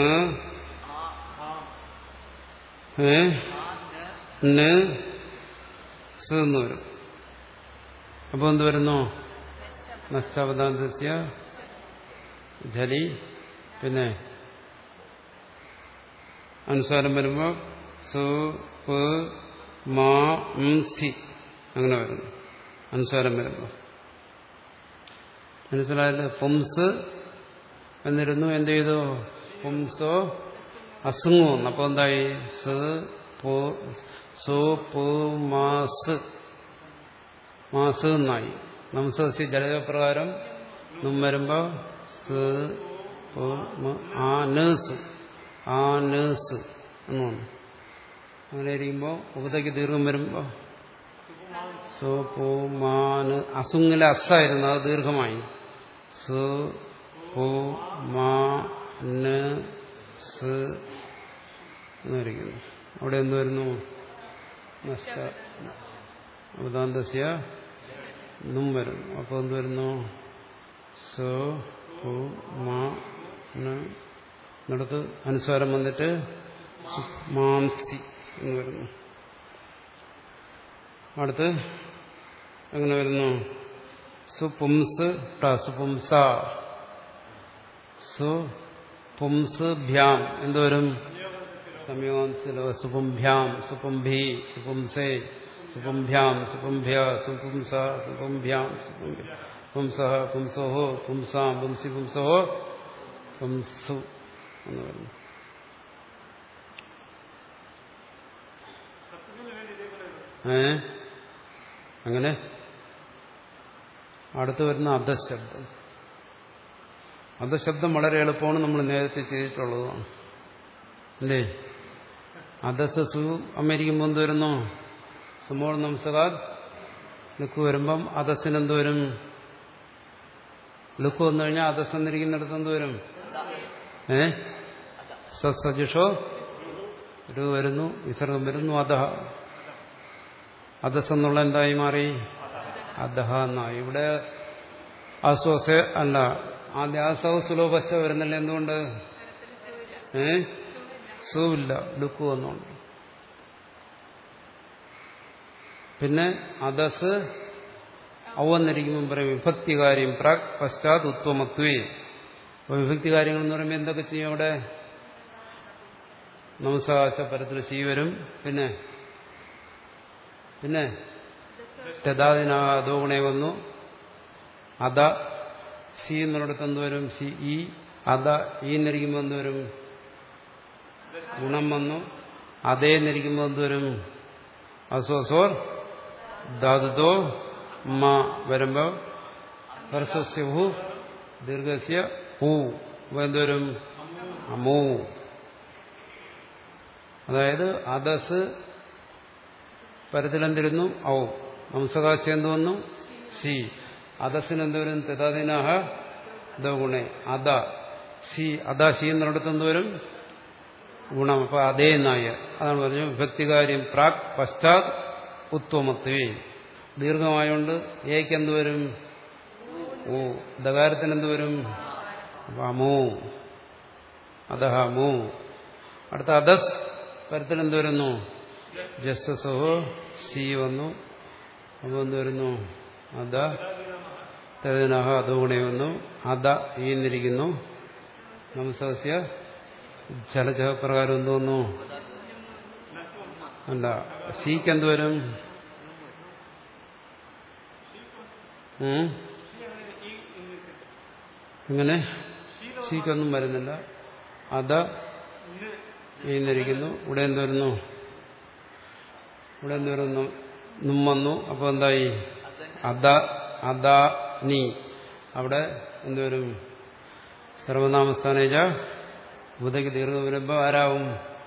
A: ഏ ന് സ് എന്ന് വരും അപ്പൊ എന്ത് വരുന്നു നഷ്ടാവതാന്തസ്യ ജലി പിന്നെ അനുസാരം വരുമ്പോൾ സു പ് മാ ഉം, സി അങ്ങനെ വരുന്നു അനുസാരം വരുമ്പോൾ മനസ്സിലായത് പുംസ് എന്നിരുന്നു എന്ത് ചെയ്തു പുംസോ അസുങ്ങു അപ്പൊ എന്തായി സ് പു സു പു മാസ് മാസ് എന്നായി നംസസ്യ ജലപ്രകാരം നും വരുമ്പോ സ് പു മ ആ നേസ് ആ നേസ് എന്ന് വന്നു അങ്ങനെ ഇരിക്കുമ്പോ ഉപതയ്ക്ക് ദീർഘം വരുമ്പോ സു പു മാന് അസുങ്ങിലെ അസായിരുന്നു അത് ദീർഘമായി സു പു മാ ന് സ് എന്നിരിക്കുന്നു അവിടെ എന്ത് വരുന്നു നഷ്ട ഉദാന്തസ്യ നും വരുന്നു അപ്പോൾ എന്ത് വരുന്നു സോ പു മാ ന് എന്നിടത്ത് അനുസ്വാരം വന്നിട്ട് സു- മാംസി എന്ന് വരുന്നു അടുത്ത് എങ്ങനെ വരുന്നു സുപുംസ് ട്ട സുപുംസ സു പുംസ് ഭ്യാം എന്തുവരും സംയോഗത്തിലോ സുപുംഭ്യാം സുപുംഭി സുപുംസേ സുപുംഭ്യാം സുപുംഭ്യ സുപുംസ സുപുംഭ്യാം സുപുംഭ്യ പുംസ പുംസോഹോ പുംസാം പുംസി പുംസോഹോ പുംസു എന്ന് പറയുന്നു ഏ അങ്ങനെ അടുത്ത് വരുന്ന അധശബ്ദം അധശബ്ദം വളരെ എളുപ്പമാണ് നമ്മൾ നേരത്തെ ചെയ്തിട്ടുള്ളതാണ് അല്ലേ അധസ് സു അമേരിക്കുമ്പോൾ എന്ത് വരുന്നു സുമോൾ നംസകാർ ലുക്ക് വരുമ്പം അധസ്സിന് എന്ത് വരും ലുക്ക് വന്നു കഴിഞ്ഞാൽ അധസ് എന്നിരിക്കുന്നിടത്ത് എന്ത് വരും ഏ സസജുഷോ ഒരു വരുന്നു വിസർഗം വരുന്നു അധഹ അധസ് എന്നുള്ള എന്തായി മാറി അധഹ എന്നായി ഇവിടെ ആശ്വാസ അല്ല ആദ്യ ആസവ സുലോപശ വരുന്നില്ല എന്തുകൊണ്ട് ഏ സുവില്ല ലുക്ക് വന്നുകൊണ്ട് പിന്നെ അധസ് ഔവന്നിരിക്കുമ്പോൾ പറയും വിഭക്തി കാര്യം പ്രാക് പശ്ചാത് ഉത്വമത്വേ അപ്പൊ വിഭക്തി കാര്യങ്ങൾ എന്ന് പറയുമ്പോൾ എന്തൊക്കെ ചെയ്യും അവിടെ നമസ്കാശ പരത്തിൽ ശീ വരും പിന്നെ പിന്നെ തെതാദിനാദോഗുണേ വന്നു അത സി എന്നുള്ളിടത്ത് എന്ത് വരും സി ഈ അത ഈ എന്നിരിക്കുമ്പോൾ എന്ത് വരും ഗുണം വന്നു അതേ എന്നിരിക്കുമ്പോൾ എന്തുവരും അസ്വസോർ ധാതുതോ മ വരുമ്പോ ഹർസ്വസ്യ ഹു ദീർഘസ്യ ഹൂ അപ്പൊ എന്തുവരും അമൂ അതായത് അതസ് പരത്തിലെന്തിരുന്നു ഔ നംസകാശം എന്ത് വന്നു സി അതസിന് എന്തുവരും തെതാദിനാഹ ഗുണേ അത സി അത സി എന്നിടത്ത് എന്തുവരും ഗുണം അപ്പൊ അതേ നായ അതാണ് പറഞ്ഞു വിഭക്തികാര്യം പ്രാക് പശ്ചാത് ഉത്വമത്വേ ദീർഘമായോണ്ട് ഏക്ക് എന്തുവരും ഓ ദകാരത്തിന് എന്തുവരും അപ്പൊ അമോ അതഹ മോ അടുത്ത അദസ് പരത്തിൽ എന്ത് വരുന്നു ജസ്സസോ സി വന്നു അപ്പൊ എന്ത് വരുന്നു അത തേനഹ അതുകൂടെ വന്നു അത ഈന്നിരിക്കുന്നു നമസ്യ ചലച പ്രകാരം എന്ത് വന്നു അല്ല സിക്ക് എന്ത് വരും ഉം? ഇങ്ങനെ സിക്കൊന്നും വരുന്നില്ല അത ഈന്നിരിക്കുന്നു ഇവിടെ എന്ത് വരുന്നു ഇവിടെ എന്ത് വരുന്നു നും വന്നു അപ്പൊ എന്തായി അദ അദ നീ അവിടെ എന്തുവരും സർവനാമസ്ഥാനേജ ബുധയ്ക്ക് ദീർഘം വരുമ്പോ ആരാവും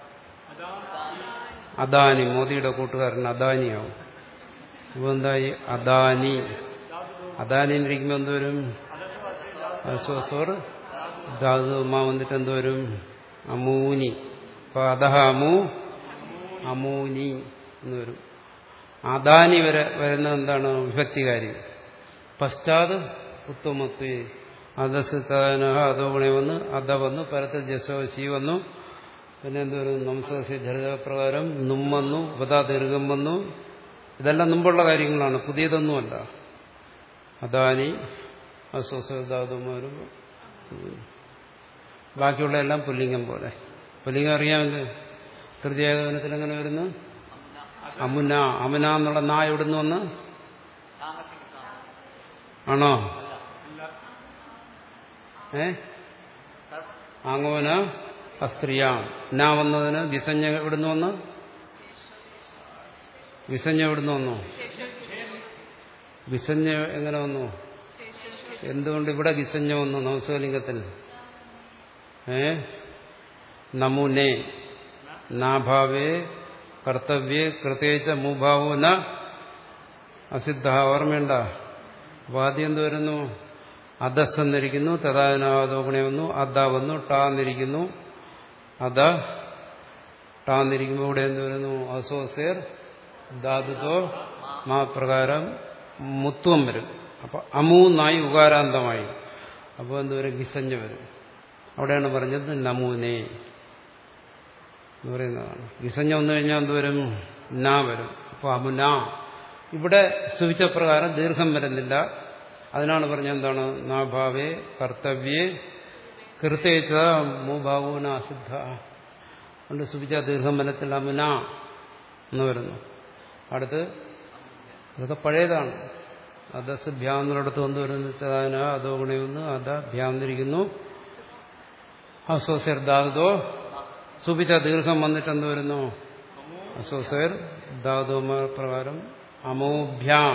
A: അദാനി മോദിയുടെ കൂട്ടുകാരൻ അദാനിയാവും അപ്പൊ എന്തായി അദാനി അദാനി എന്നിരിക്കുമ്പോ എന്തുവരും അസ്വസോർ ധാതുമാ വന്നിട്ട് എന്തുവരും അമൂനി അപ്പൊ അദഹ അമൂ അമൂനി എന്ന് വരും അദാനി വരെ വരുന്ന എന്താണ് വിഭക്തികാരി പശ്ചാത് ഉത്തമത്വേ അധസിത്താനഹ അതോ ഗുണേ വന്ന് അധ വന്നു പരത്തിൽ ജസോ ശി വന്നു പിന്നെ എന്തൊരു നംസസ്യ ജലപ്രകാരം നും വന്നു ഉപതാ ദീർഘം വന്നു ഇതെല്ലാം മുമ്പുള്ള കാര്യങ്ങളാണ് പുതിയതൊന്നുമല്ല അദാനി അസ്വസ്വധാതുമാരും ബാക്കിയുള്ള എല്ലാം പുല്ലിംഗം പോലെ പുല്ലിംഗം അറിയാമല്ലോ തൃതീയഗമനത്തിൽ എങ്ങനെ വരുന്നു അമുന അമുന എന്നുള്ള നാ എവിടുന്ന് വന്ന് ആണോ ഏ ആങ്ങോന അസ്ത്രീയാം നാ വന്നതിന് വിസഞ്ഞ എവിടുന്ന് വന്ന് വിസഞ്ഞ എവിടുന്ന് വന്നു വിസഞ്ഞ എങ്ങനെ വന്നു എന്തുകൊണ്ട് ഇവിടെ ഗിസഞ്ഞ വന്നു നവസലിംഗത്തിൽ ഏ നമുനെ നാഭാവേ കർത്തവ്യേ കൃത്യേച്ച മൂഭാവോ ന അസിദ്ധ ഓർമ്മയുണ്ട അപ്പൊ ആദ്യം എന്ത് വരുന്നു അധസ് എന്നിരിക്കുന്നു തഥാനാദോഗുണേ വന്നു അദ വന്നു ടാ എന്നിരിക്കുന്നു അദ ടാ എന്നിരിക്കുമ്പോൾ ഇവിടെ എന്ത് വരുന്നു അസോസേർ ധാതുതോ മാ പ്രകാരം മുത്വം വരും അപ്പൊ അമൂന്നായി ഉകാരാന്തമായി അപ്പോൾ എന്ത് വരും ഗിസഞ്ഞ് വരും അവിടെയാണ് പറഞ്ഞത് നമൂനെ എന്ന് പറയുന്നതാണ് ഗിസഞ്ഞ വന്നു കഴിഞ്ഞാൽ എന്ത് വരും നാ വരും അപ്പോൾ അമുന ഇവിടെ സൂചിച്ച പ്രകാരം ദീർഘം വരുന്നില്ല അതിനാണ് പറഞ്ഞത് എന്താണ് നാഭാവേ കർത്തവ്യേ കൃത്യേച്ച മൂഭാവൂന അസിദ്ധ കൊണ്ട് സൂചിച്ച ദീർഘം വരത്തില്ല അമുന എന്ന് വരുന്നു അടുത്ത് ഇതൊക്കെ പഴയതാണ് അതസ് ഭ്യാന്നിടത്ത് വന്നു വരുന്ന അതോ ഗുണയൊന്ന് അത ഭ്യാന്നിരിക്കുന്നു അസോസേർ ധാതുതോ സുപിച്ച ദീർഘം വന്നിട്ട് എന്ത് വരുന്നു അസോസേർ ധാതുമ പ്രകാരം അമോഭ്യാം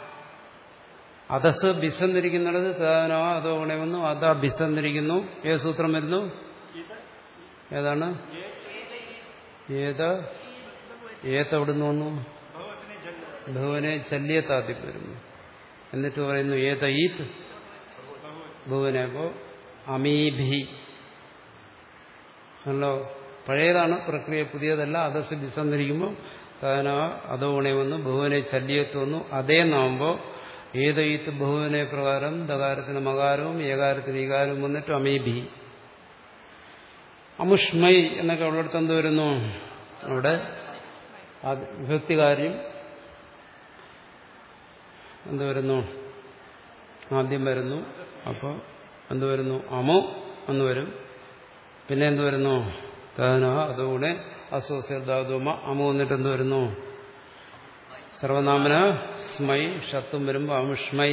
A: അതസ് ബിസന്നിരിക്കുന്നിടത്ത് തേനോ അതോ ഗുണേ വന്നു അത ബിസന്നിരിക്കുന്നു ഏത് സൂത്രം വരുന്നു ഏതാണ് ഏത് ഏത് എവിടുന്ന് വന്നു ഭുവനെ ചല്യത്താദ്യം വരുന്നു എന്നിട്ട് പറയുന്നു ഏത ഈത് ഭുവനെ അപ്പോ അമീഭി അല്ലോ പഴയതാണ് പ്രക്രിയ പുതിയതല്ല അതസ് ബിസന്നിരിക്കുമ്പോൾ തന അതോ ഗുണേ വന്നു ഭുവനെ ചല്യത്ത് വന്നു അതേ നാകുമ്പോൾ ഏതയിത്ത് ബഹുവിനെ പ്രകാരം ദകാരത്തിന് മകാരവും ഏകാരത്തിന് ഈകാരവും വന്നിട്ട് അമീഭി അമുഷ്മൈ എന്നൊക്കെ ഉള്ളിടത്ത് എന്ത് വരുന്നു അവിടെ വിഭക്തികാര്യം എന്ത് വരുന്നു ആദ്യം വരുന്നു അപ്പോൾ എന്ത് വരുന്നു അമോ എന്ന് വരും പിന്നെ എന്ത് വരുന്നു തന അതുകൂടെ അസോസ്യധാതുമ അമോ എന്നിട്ട് എന്ത് വരുന്നു സർവനാമന സ്മൈ ഷത്തും വരുമ്പോൾ അമുഷ്മൈ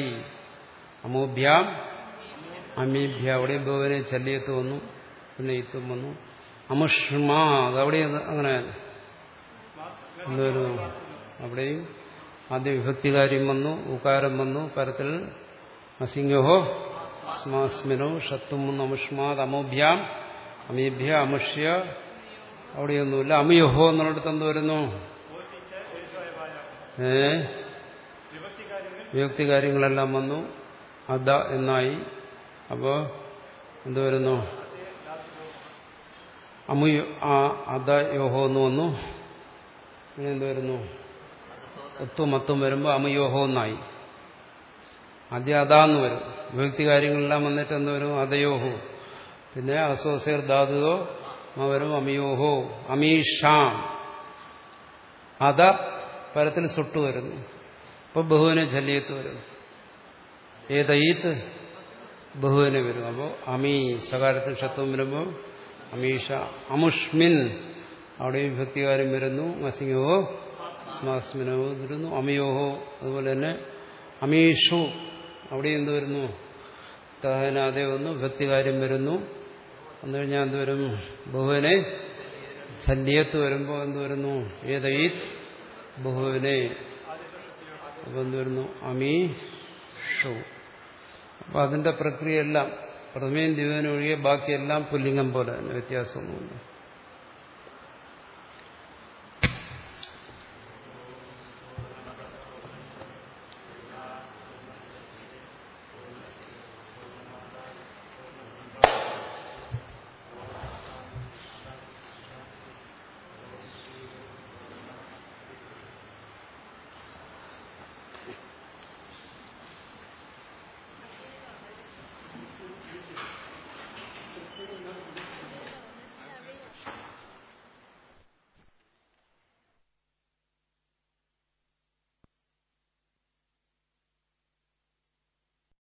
A: അമോഭ്യാം അമീഭ്യ അവിടെ ബഹുവിനെ ചല്ലിയത്ത് വന്നു പിന്നെ ഇത്തും വന്നു അമുഷ്മാത് അവിടെയും അത് അങ്ങനെ എന്തൊരു അവിടെയും ആദ്യ വിഭക്തികാര്യം വന്നു ഉകാരം വന്നു പരത്തിൽ അസിംഗോ അസ്മാസ്മിനോ ഷത്തും അമുഷ്മാത് അമോഭ്യാം അമീഭ്യ അമുഷ്യ അവിടെയൊന്നുമില്ല അമിയഹോ എന്നുള്ളിടത്ത് എന്ത് വരുന്നു ഏ വിഭക്തി കാര്യങ്ങളെല്ലാം വന്നു അദ എന്നായി അപ്പോ എന്ത് വരുന്നു അമുയോ ആ അദ യോഹോ എന്ന് വന്നു പിന്നെ എന്ത് വരുന്നു ഒത്തും മത്തും വരുമ്പോൾ അമയോഹോ എന്നായി ആദ്യം അതാന്ന് വരും വിഭക്തി കാര്യങ്ങളെല്ലാം വന്നിട്ട് എന്ത് വരും അതയോഹോ പിന്നെ അസോസിയർ ധാതുവോ വരും അമിയോഹോ അമീഷാം അത പരത്തിൽ സുട്ടു വരുന്നു അപ്പൊ ബഹുവിനെ ജല്യത്ത് വരുന്നു ഏതയ്ത്ത് ബഹുവിനെ വരും അപ്പോൾ അമീ സകാരത്തിൽ ഷത്വം വരുമ്പോൾ അമീഷ അമുഷ്മിൻ അവിടെ വിഭക്തികാരം വരുന്നു മസിംഗോ സ്മാസ്മിനോ വരുന്നു അമിയോഹോ അതുപോലെ തന്നെ അമീഷു അവിടെ എന്ത് വരുന്നു തഹനാതെ വന്നു വിഭക്തികാര്യം വരുന്നു വന്നു കഴിഞ്ഞാൽ എന്ത് വരും ബഹുവിനെ ശല്യത്ത് വരുമ്പോൾ എന്ത് വരുന്നു ഏതയ്ത് ബഹുവിനെ അപ്പൊ എന്ത് വരുന്നു അമീഷു അപ്പൊ അതിന്റെ പ്രക്രിയയെല്ലാം പ്രഥമയും ദിവനും ഒഴികെ ബാക്കിയെല്ലാം പുല്ലിംഗം പോലെ തന്നെ വ്യത്യാസമൊന്നുമില്ല